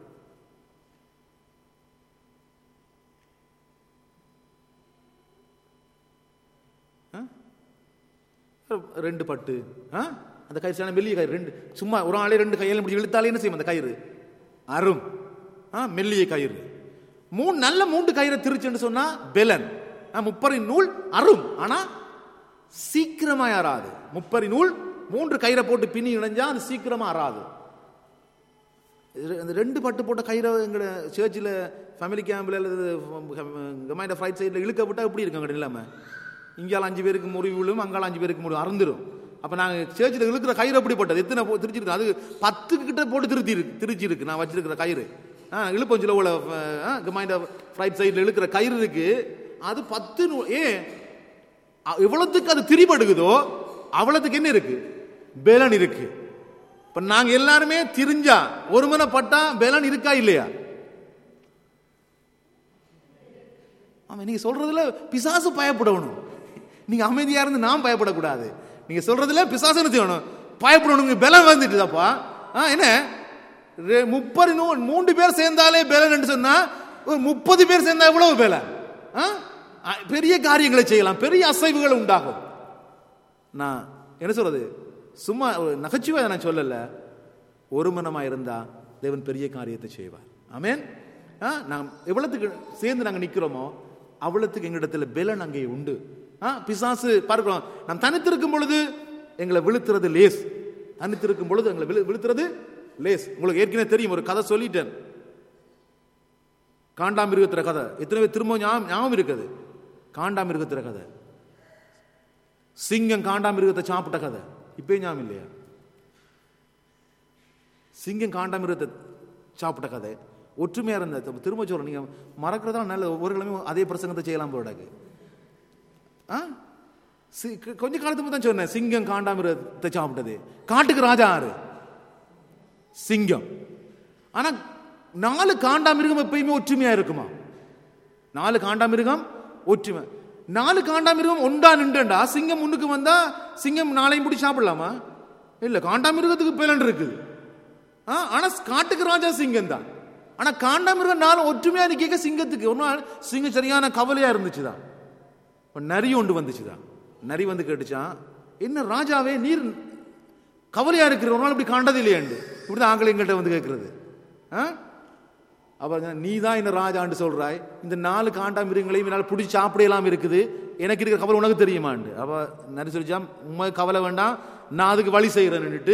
ஆ? ரெண்டு பட்டு ஆ அந்த கயிறு சரியான மெல்லிய கயிறு ரெண்டு சும்மா ஒரு ஆளே ரெண்டு கையில இப்படி இழுத்தாலே என்ன செய்யும் அந்த கயிறு அரும் ஆ மெல்லிய கயிறு மூணு நல்ல மூன்று கயிறை திருச்சுன்னு சொன்னா பெலன் ஆ, முப்பரி நூல் அரும் ஆனா சீக்கிரமா அறாது முப்பரி நூல் மூன்று கயிறை போட்டு பின்னி இணைஞ்சா அது சீக்கிரமா அறாது இது- அந்த ரெண்டு பட்டு போட்ட கயிறை எங்களோட சர்ச்சில் ஃபேமிலி கேம்பில் அல்லது கமாண்ட ஃப்ரைட் சைடில் இழுக்க விட்டா எப்படி இருக்கும் அங்கே இல்லாமல் இங்கால அஞ்சு பேருக்கு முறிவு விழும் அங்கால அஞ்சு பேருக்கு முறிவு அறந்துரும் அப்போ நாங்கள் சர்ச்சில் இழுக்கிற கயிறு எப்படி போட்டது எத்தனை போ திருச்சிருக்கு அது பத்து கிட்ட போட்டு திருத்தி இருக்கு திருச்சி இருக்கு நான் வச்சிருக்கிற கயிறு ஆ இழுப்பம் சில உள்ள கமாண்ட ஃப்ரைட் சைடில் இழுக்கிற கயிறு இருக்கு அது பத்து நூ- ஏன் அ- எவ்வளவுக்கு அது திரிபடுகுதோ அவ்வளவுக்கு என்ன இருக்கு பேலன் இருக்கு இப்ப நாங்க எல்லாருமே திரிஞ்சா ஒருமனப்பட்டா பேலன் இருக்கா இல்லையா ஆமா நீங்க சொல்றதுல பிசாசு பயப்படணும் நீங்க அமைதியா இருந்து நான் பயப்படக்கூடாது நீங்க சொல்றதுல பிசாசு என்ன செய்யணும் பயப்படணும் பலம் வந்துட்டுதாப்பா ஆ என்ன ரெ- முப்பது நூ மூன்று பேர் சேர்ந்தாலே பேலன் என்று சொன்னா ஒரு முப்பது பேர் சேர்ந்தா எவ்வளவு பேலன் ஆ? ஆ, பெரிய காரியங்களை செய்யலாம் பெரிய அசைவுகள் உண்டாகும் நான் என்ன சொல்றது சும்மா ஒரு நகைச்சுவை நான் சொல்லல ஒரு மனமா இருந்தா தேவன் பெரிய காரியத்தை செய்வார் ஆமென் ஆ, நாம் எவ்வளவுக்கு சேர்ந்து நாங்க நிக்கிறோமோ அவ்வளவுக்கு எங்களிடத்துல பெலன் அங்கே உண்டு ஆ, பிசாசு பார்க்கிறோம் நாம் தனித்திருக்கும் பொழுது எங்களை விழுத்துறது லேஸ் தனித்திருக்கும் பொழுது எங்களை விழு- விழுத்துறது லேஸ் உங்களுக்கு ஏற்கனவே தெரியும் ஒரு கதை சொல்லிட்டேன் காண்டாமிருகத்திர கதை எத்தனை பேர் திரும்ப ஞாபகம் ஞாபகம் இருக்குது காண்டாமிருகத்திர கதை சிங்கம் காண்டாமிருகத்தை சாப்பிட்ட கதை இப்போ ஞாபகம் இல்லையா சிங்கம் காண்டாமிருகத்தை சாப்பிட்ட கதை ஒற்றுமையா இருந்த திரும்ப- திரும்ப சொல்றேன் நீங்க மறக்கிறதா நல்ல ஒவ்வொரு கிழமையும் அதே பிரசங்கத்தை செய்யலாம் போடாது ஆ சி- கொ- கொஞ்ச காலத்துக்கு தான் சொன்னேன் சிங்கம் காண்டாமிருகத்தை சாப்பிட்டது காட்டுக்கு ராஜா யாரு சிங்கம் ஆனா நாலு காண்டாமிருகம் எப்பயுமே ஒற்றுமையா இருக்குமா நாலு காண்டாமிருகம் ஒற்றுமை நாலு காண்டாமிருகம் ஒன்றா நின்றுண்டா சிங்கம் முன்னுக்கு வந்தா சிங்கம் நாளையும் பிடி சாப்பிடலாமா இல்ல காண்டாமிருகத்துக்கு பேலன் இருக்குது ஆ, ஆனா காட்டுக்கு ராஜா சிங்கம் தான் ஆனா காண்டாமிருகம் நாலு ஒற்றுமையா நிக்க சிங்கத்துக்கு ஒரு நாள் சிங்கம் சரியான கவலையா இருந்துச்சுதான் ஒரு நரி ஒன்று வந்துச்சுதான் நரி வந்து கேட்டுச்சான் என்ன ராஜாவே நீர் கவலையா இருக்கிற ஒரு நாள் இப்படி காண்டது இல்லையாண்டு இப்படிதான் ஆங்கில எங்கள்கிட்ட வந்து கேட்கறது ஆ அவர் நீ தான் என்ன ராஜான்னு சொல்றாய் இந்த நாலு காண்டாமிருகங்களையும் என்னால் பிடிச்சி சாப்பிடலாம் இருக்குது எனக்கு இருக்கிற கவலை உனக்கு தெரியுமாண்டு அவ நரி சொல்லிச்சான் உண்மை கவலை வேண்டாம் நான் அதுக்கு வழி செய்கிறேன்னுட்டு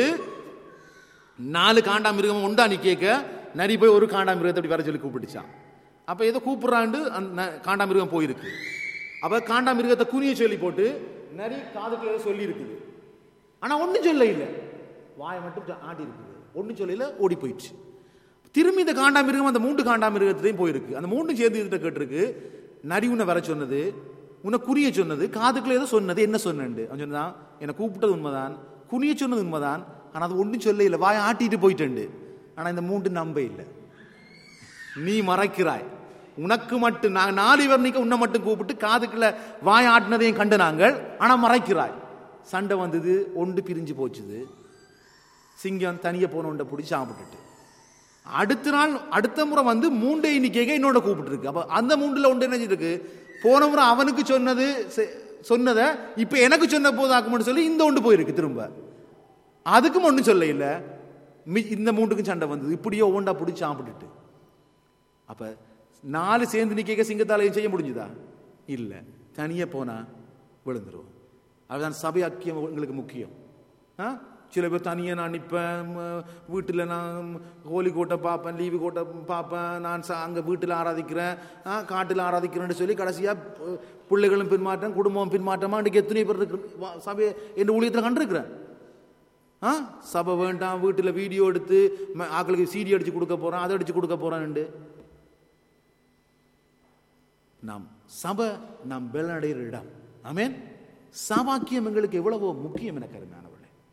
நாலு காண்டாமிருகம் உண்டா நீ கேட்க நரி போய் ஒரு காண்டாமிருகத்தை அப்படி வர சொல்லி கூப்பிட்டுச்சான் அப்ப ஏதோ கூப்பிடுறாண்டு அந்த ந- காண்டாமிருகம் போயிருக்கு அப்ப காண்டாமிருகத்தை குனிய சொல்லி போட்டு நரி காதுக்குள்ள ஏதோ சொல்லி இருக்குது ஆனா ஒண்ணும் சொல்ல இல்லை வாயை மட்டும் ஆடி இருக்குது ஒண்ணும் சொல்லல ஓடி போயிடுச்சு திரும்பி இந்த காண்டாமிருகம் அந்த மூன்று காண்டாமிருகத்திலையும் போயிருக்கு அந்த மூன்று சேர்ந்து இதுகிட்ட கேட்டிருக்கு நரி உன்னை வர சொன்னது உன்னை குறிய சொன்னது காதுக்குள்ள ஏதோ சொன்னது என்ன சொன்னேன் அவன் சொன்னான் என்னை கூப்பிட்டது உண்மைதான் குனிய சொன்னது உண்மைதான் ஆனா அது ஒன்றும் சொல்ல இல்லை வாயை ஆட்டிட்டு போயிட்டேன் ஆனா இந்த மூன்று நம்ப இல்லை நீ மறைக்கிறாய் உனக்கு மட்டும் நாங்க நாலு பேர் நீக்க உன்னை மட்டும் கூப்பிட்டு காதுக்குள்ள வாய் ஆட்டினதையும் கண்டு நாங்கள் ஆனா மறைக்கிறாய் சண்டை வந்தது ஒன்று பிரிஞ்சு போச்சுது சிங்கம் தனியே போன ஒன்றை பிடிச்சி சாப்பிட்டுட்டு அடுத்த நாள் அடுத்த முறை வந்து மூண்டை இன்னைக்கு என்னோட கூப்பிட்டு இருக்கு அப்ப அந்த மூண்டுல ஒன்று என்ன இருக்கு போன முறை அவனுக்கு சொன்னது செ- சொன்னதை இப்ப எனக்கு சொன்ன போதாக்கும்னு சொல்லி இந்த ஒன்று போயிருக்கு திரும்ப அதுக்கும் ஒன்றும் சொல்ல இல்லை மி- இந்த மூண்டுக்கும் சண்டை வந்தது இப்படியோ ஒவ்வொன்றா பிடிச்சி சாப்பிட்டுட்டு அப்ப நாலு சேர்ந்து நிக்க சிங்கத்தாலையும் செய்ய முடிஞ்சுதா இல்ல தனியா போனா விழுந்துருவோம் அதுதான் சபை ஐக்கியம் எங்களுக்கு முக்கியம் ஆ? சில பேர் தனியா நான் நிற்பேன் வீட்டில் நான் ஹோலி கோட்டை பார்ப்பேன் லீவு கோட்டை பார்ப்பேன் நான் ச- அங்க வீட்டில் ஆராதிக்கிறேன் ஆ, காட்டில் ஆராதிக்கிறேன்னு சொல்லி கடைசியா பு- பிள்ளைகளும் பின்மாற்றம் குடும்பம் பின்மாற்றமா இன்றைக்கு எத்தனை பேர் இருக்கு வா- சபையை என் ஊழியத்தில் கண்டிருக்கிறேன் ஆ சபை வேண்டாம் வீட்டில் வீடியோ எடுத்து ம- ஆட்களுக்கு சீடி அடிச்சு கொடுக்க போறேன் அதை அடிச்சு கொடுக்க போறேன்ண்டு நாம் சபை நாம் பலனடைகிற இடம் ஆமென் சபாக்கியம் எங்களுக்கு எவ்வளவோ முக்கியம் எனக்கு அருமையானவர்களே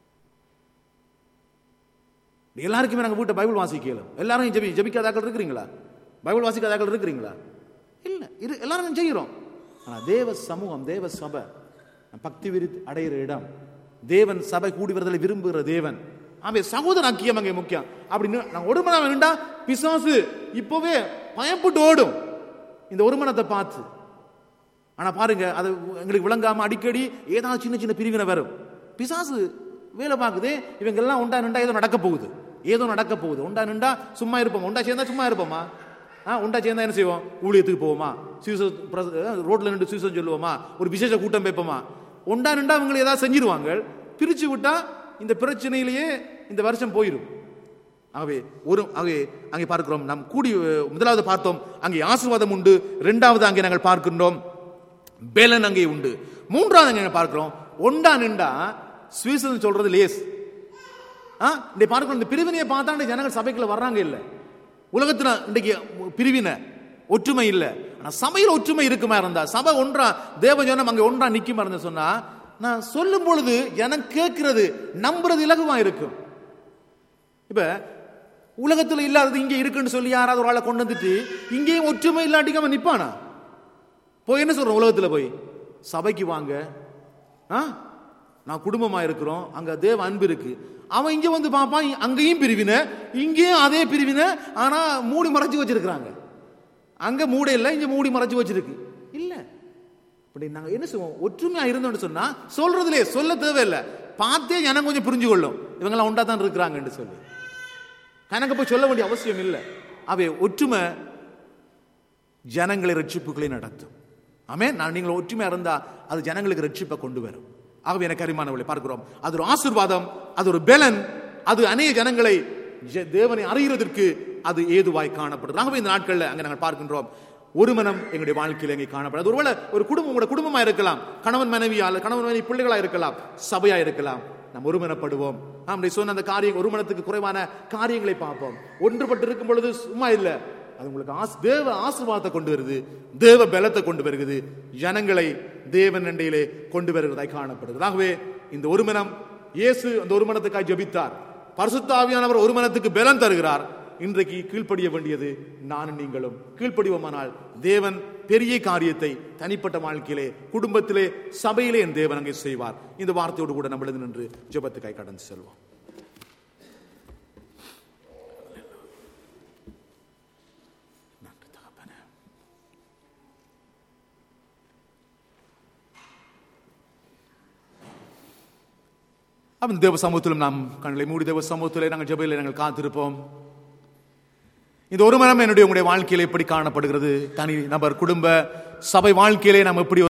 எல்லாருக்குமே நாங்கள் வீட்டை பைபிள் வாசிக்கலாம் எல்லாரும் ஜெபி ஜெபிக்காதாக்கள் இருக்கிறீங்களா பைபிள் வாசிக்காதாக்கள் இருக்கிறீங்களா இல்லை இரு எல்லாரும் செய்கிறோம் ஆனால் தேவ சமூகம் தேவ சபை பக்தி விரி அடைகிற இடம் தேவன் சபை கூடி வருதலை விரும்புகிற தேவன் ஆமே சகோதர ஐக்கியம் அங்கே முக்கியம் அப்படி நி- நாங்க ஒரு மனம் வேண்டா பிசாசு இப்பவே பயப்பட்டு ஓடும் இந்த ஒரு மனத்தை பார்த்து ஆனா பாருங்க அது எங்களுக்கு விளங்காம அடிக்கடி ஏதாவது சின்ன சின்ன பிரிவினை வரும் பிசாசு வேலை பார்க்குது இவங்க எல்லாம் உண்டா நின்றா ஏதோ நடக்க போகுது ஏதோ நடக்க போகுது உண்டா நின்றா சும்மா இருப்போம் உண்டா சேர்ந்தா சும்மா இருப்போமா ஆ உண்டா சேர்ந்தா என்ன செய்வோம் ஊழியத்துக்கு போவோமா சுவிச ரோட்ல நின்று சுவிசம் சொல்லுவோமா ஒரு விசேஷ கூட்டம் வைப்போமா ஒண்டா நின்றா அவங்களை ஏதாவது செஞ்சிருவாங்க பிரிச்சு விட்டா இந்த பிரச்சனையிலேயே இந்த வருஷம் போயிடும் ஆகவே ஒரு ஆகவே அங்கே பார்க்கிறோம் நாம் கூடி அஹ், முதலாவது பார்த்தோம் அங்கே ஆசீர்வாதம் உண்டு இரண்டாவது அங்கே நாங்கள் பார்க்கின்றோம் பேலன் அங்கே உண்டு மூன்றாவது அங்கே நாங்கள் பார்க்கிறோம் ஒண்டா நின்றா சுவிசம் சொல்றது லேஸ் ஆ இந்த பார்க்கிறோம் இந்த பிரிவினையை பார்த்தா இந்த ஜனங்கள் சபைக்குள்ள வர்றாங்க இல்ல உலகத்துல இன்றைக்கு பிரிவினை ஒற்றுமை இல்ல ஆனா சபையில் ஒற்றுமை இருக்குமா இருந்தா சபை ஒன்றா தேவ ஜனம் அங்க ஒன்றா நிக்குமா இருந்தா சொன்னா நான் சொல்லும் பொழுது எனக்கு கேட்கிறது நம்புறது இலகுவா இருக்கும் இப்ப உலகத்துல இல்லாதது இங்க இருக்குன்னு சொல்லி யாராவது ஒரு ஆளை கொண்டு வந்துட்டு இங்கேயும் ஒற்றுமை இல்லாட்டிக்கு அவன் நிப்பானா போய் என்ன சொல்றோம் உலகத்துல போய் சபைக்கு வாங்க ஆ நான் குடும்பமா இருக்கிறோம் அங்க தேவ அன்பு இருக்கு அவன் இங்க வந்து பார்ப்பான் இ- அங்கேயும் பிரிவினை இங்கேயும் அதே பிரிவினை ஆனா மூடி மறைச்சு வச்சிருக்கிறாங்க அங்க மூட இல்ல இங்க மூடி மறைச்சு வச்சிருக்கு இல்ல இப்படி நாங்க என்ன செய்வோம் ஒற்றுமையா இருந்தோம்னு சொன்னா சொல்றதுலே சொல்ல தேவையில்லை பார்த்தே எனக்கு கொஞ்சம் புரிஞ்சு கொள்ளும் இவங்கெல்லாம் ஒன்றா தான் இருக்கிறாங்கன்னு சொல்லி கணக்கு போய் சொல்ல வேண்டிய அவசியம் இல்லை அவை ஒற்றுமை ஜனங்களை ரட்சிப்புகளை நடத்தும் ஆமே நான் நீங்கள் ஒற்றுமையா இருந்தா அது ஜனங்களுக்கு ரட்சிப்பை கொண்டு வரும் ஆகவே எனக்கு அரிமானவர்களை பார்க்கிறோம் அது ஒரு ஆசீர்வாதம் அது ஒரு பெலன் அது அநேக ஜனங்களை ஜ- தேவனை அறிகிறதற்கு அது ஏதுவாய் காணப்படுது ஆகவே இந்த நாட்கள்ல அங்க நாங்கள் பார்க்கின்றோம் ஒரு மனம் எங்களுடைய வாழ்க்கையில் எங்கே காணப்படாது ஒருவேளை ஒரு குடும்பம் உங்களோட குடும்பமா இருக்கலாம் கணவன் மனைவியால் கணவன் மனைவி பிள்ளைகளா இருக்கலாம் சபையா இருக்கலாம் நாம் ஒருமனப்படுவோம் நாம் சொன்ன அந்த காரியம் ஒரு மனத்துக்கு குறைவான காரியங்களை பார்ப்போம் ஒன்றுபட்டு இருக்கும் பொழுது சும்மா இல்லை அது உங்களுக்கு ஆஸ் தேவ ஆசீர்வாதத்தை கொண்டு வருது தேவ பலத்தை கொண்டு வருகிறது ஜனங்களை தேவன் நண்டையிலே கொண்டு வருவதாய் காணப்படுகிறது ஆகவே இந்த ஒரு மனம் இயேசு அந்த ஒரு மனத்துக்காய் ஜெபித்தார் பரிசுத்த ஆவியானவர் ஒரு மனத்துக்கு பலம் தருகிறார் இன்றைக்கு கீழ்ப்படிய வேண்டியது நானும் நீங்களும் கீழ்ப்படிவோமானால் தேவன் பெரிய காரியத்தை தனிப்பட்ட வாழ்க்கையிலே குடும்பத்திலே சபையிலே என் தேவன் அங்கே செய்வார் இந்த வார்த்தையோடு கூட நம்ம எழுந்து நின்று ஜெபத்துக்காய் கடந்து செல்வோம் நன்றி தகப்பனே அவன் தேவ சமூகத்திலும் நாம் கண்களை மூடி தேவ சமூகத்திலே நாங்கள் ஜெபையிலே நாங்கள் காத்திருப்போம் இந்த ஒரு மனம் என்னுடைய உங்களுடைய வாழ்க்கையில எப்படி காணப்படுகிறது தனி நபர் குடும்ப சபை வாழ்க்கையிலே நாம் எப்படி